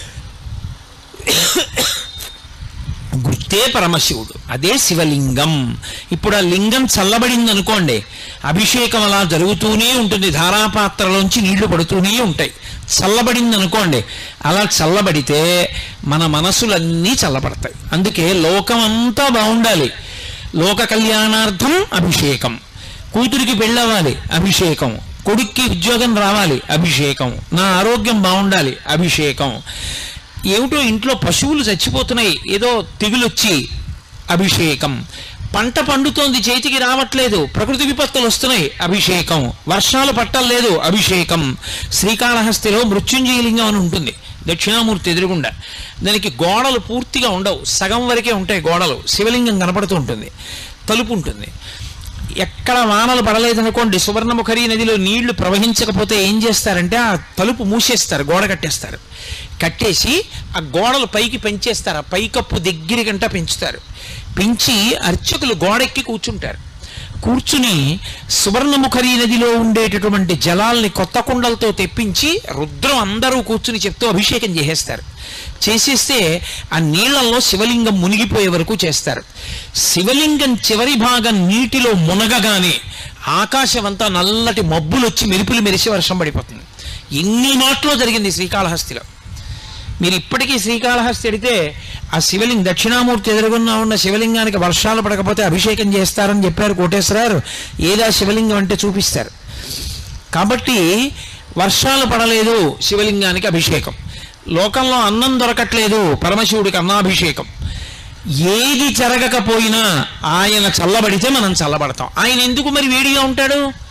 Speaker 1: గుర్తే పరమశివుడు అదే శివలింగం ఇప్పుడు ఆ లింగం చల్లబడింది అనుకోండి అభిషేకం అలా జరుగుతూనే ఉంటుంది ధారాపాత్రలోంచి నీళ్లు పడుతూనే ఉంటాయి చల్లబడింది అనుకోండి అలా చల్లబడితే మన మనసులన్నీ చల్లబడతాయి అందుకే లోకం అంతా బాగుండాలి లోక కళ్యాణార్థం అభిషేకం కూతురికి పెళ్ళవ్వాలి అభిషేకం కొడుక్కి ఉద్యోగం రావాలి అభిషేకం నా ఆరోగ్యం బాగుండాలి అభిషేకం ఏమిటో ఇంట్లో పశువులు చచ్చిపోతున్నాయి ఏదో తెగులొచ్చి అభిషేకం పంట పండుతోంది చేతికి రావట్లేదు ప్రకృతి విపత్తులు వస్తున్నాయి అభిషేకం వర్షాలు పట్టలేదు అభిషేకం శ్రీకాళహస్తిలో మృత్యుంజయలింగం అని ఉంటుంది దక్షిణామూర్తి ఎదురుగుండా దానికి గోడలు పూర్తిగా ఉండవు సగం వరకే ఉంటాయి గోడలు శివలింగం కనపడుతూ ఉంటుంది తలుపు ఉంటుంది ఎక్కడ వానలు పడలేదనుకోండి సువర్ణముఖరి నదిలో నీళ్లు ప్రవహించకపోతే ఏం చేస్తారంటే ఆ తలుపు మూసేస్తారు గోడ కట్టేస్తారు కట్టేసి ఆ గోడలు పైకి పెంచేస్తారు ఆ పైకప్పు దగ్గరికంట పెంచుతారు పెంచి అర్చకులు గోడెక్కి కూర్చుంటారు కూర్చుని సువర్ణముఖరి నదిలో ఉండేటటువంటి జలాల్ని కొత్త కుండలతో తెప్పించి రుద్రం అందరూ కూర్చుని చెప్తూ అభిషేకం చేసేస్తారు చేసేస్తే ఆ నీళ్లలో శివలింగం మునిగిపోయే వరకు చేస్తారు శివలింగం చివరి భాగం నీటిలో మునగగానే ఆకాశం అంతా నల్లటి మబ్బులు వచ్చి మెరుపులు మెరిసి వర్షం పడిపోతుంది ఎన్ని మాటలో జరిగింది శ్రీకాళహస్తిలో మీరు ఇప్పటికీ శ్రీకాళహస్తి ఎడితే ఆ శివలింగ దక్షిణామూర్తి ఎదురుగున్నా ఉన్న శివలింగానికి వర్షాలు పడకపోతే అభిషేకం చేస్తారని చెప్పారు కోటేశ్వరారు ఏదా శివలింగం అంటే చూపిస్తారు కాబట్టి వర్షాలు పడలేదు శివలింగానికి అభిషేకం లోకంలో అన్నం దొరకట్లేదు పరమశివుడికి అన్నాభిషేకం ఏది జరగకపోయినా ఆయన చల్లబడితే మనం చల్లబడతాం ఆయన ఎందుకు మరి వేడిగా ఉంటాడు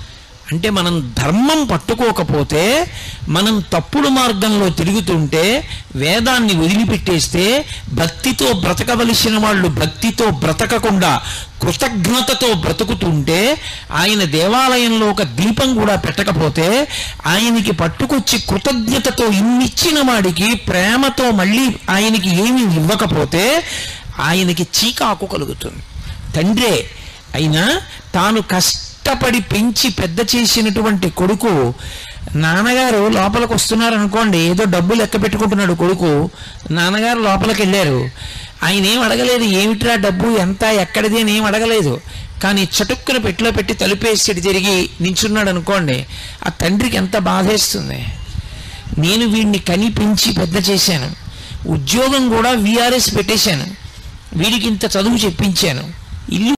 Speaker 1: అంటే మనం ధర్మం పట్టుకోకపోతే మనం తప్పుడు మార్గంలో తిరుగుతుంటే వేదాన్ని వదిలిపెట్టేస్తే భక్తితో బ్రతకవలసిన వాళ్ళు భక్తితో బ్రతకకుండా కృతజ్ఞతతో బ్రతుకుతుంటే ఆయన దేవాలయంలో ఒక దీపం కూడా పెట్టకపోతే ఆయనకి పట్టుకొచ్చి కృతజ్ఞతతో ఇన్నిచ్చిన వాడికి ప్రేమతో మళ్ళీ ఆయనకి ఏమీ ఇవ్వకపోతే ఆయనకి చీకాకు కలుగుతుంది తండ్రే అయినా తాను కష్టపడి పెంచి పెద్ద చేసినటువంటి కొడుకు నాన్నగారు లోపలికి వస్తున్నారు అనుకోండి ఏదో డబ్బు లెక్క పెట్టుకుంటున్నాడు కొడుకు నాన్నగారు లోపలికి వెళ్ళారు ఆయన ఏం అడగలేదు ఏమిట్రా డబ్బు ఎంత ఎక్కడిది అని ఏం అడగలేదు కానీ చటుక్కున పెట్టిలో పెట్టి తలుపేసి తిరిగి నించున్నాడు అనుకోండి ఆ తండ్రికి ఎంత బాధేస్తుంది నేను వీడిని కని పెంచి పెద్ద చేశాను ఉద్యోగం కూడా విఆర్ఎస్ పెట్టేశాను వీడికి ఇంత చదువు చెప్పించాను ఇల్లు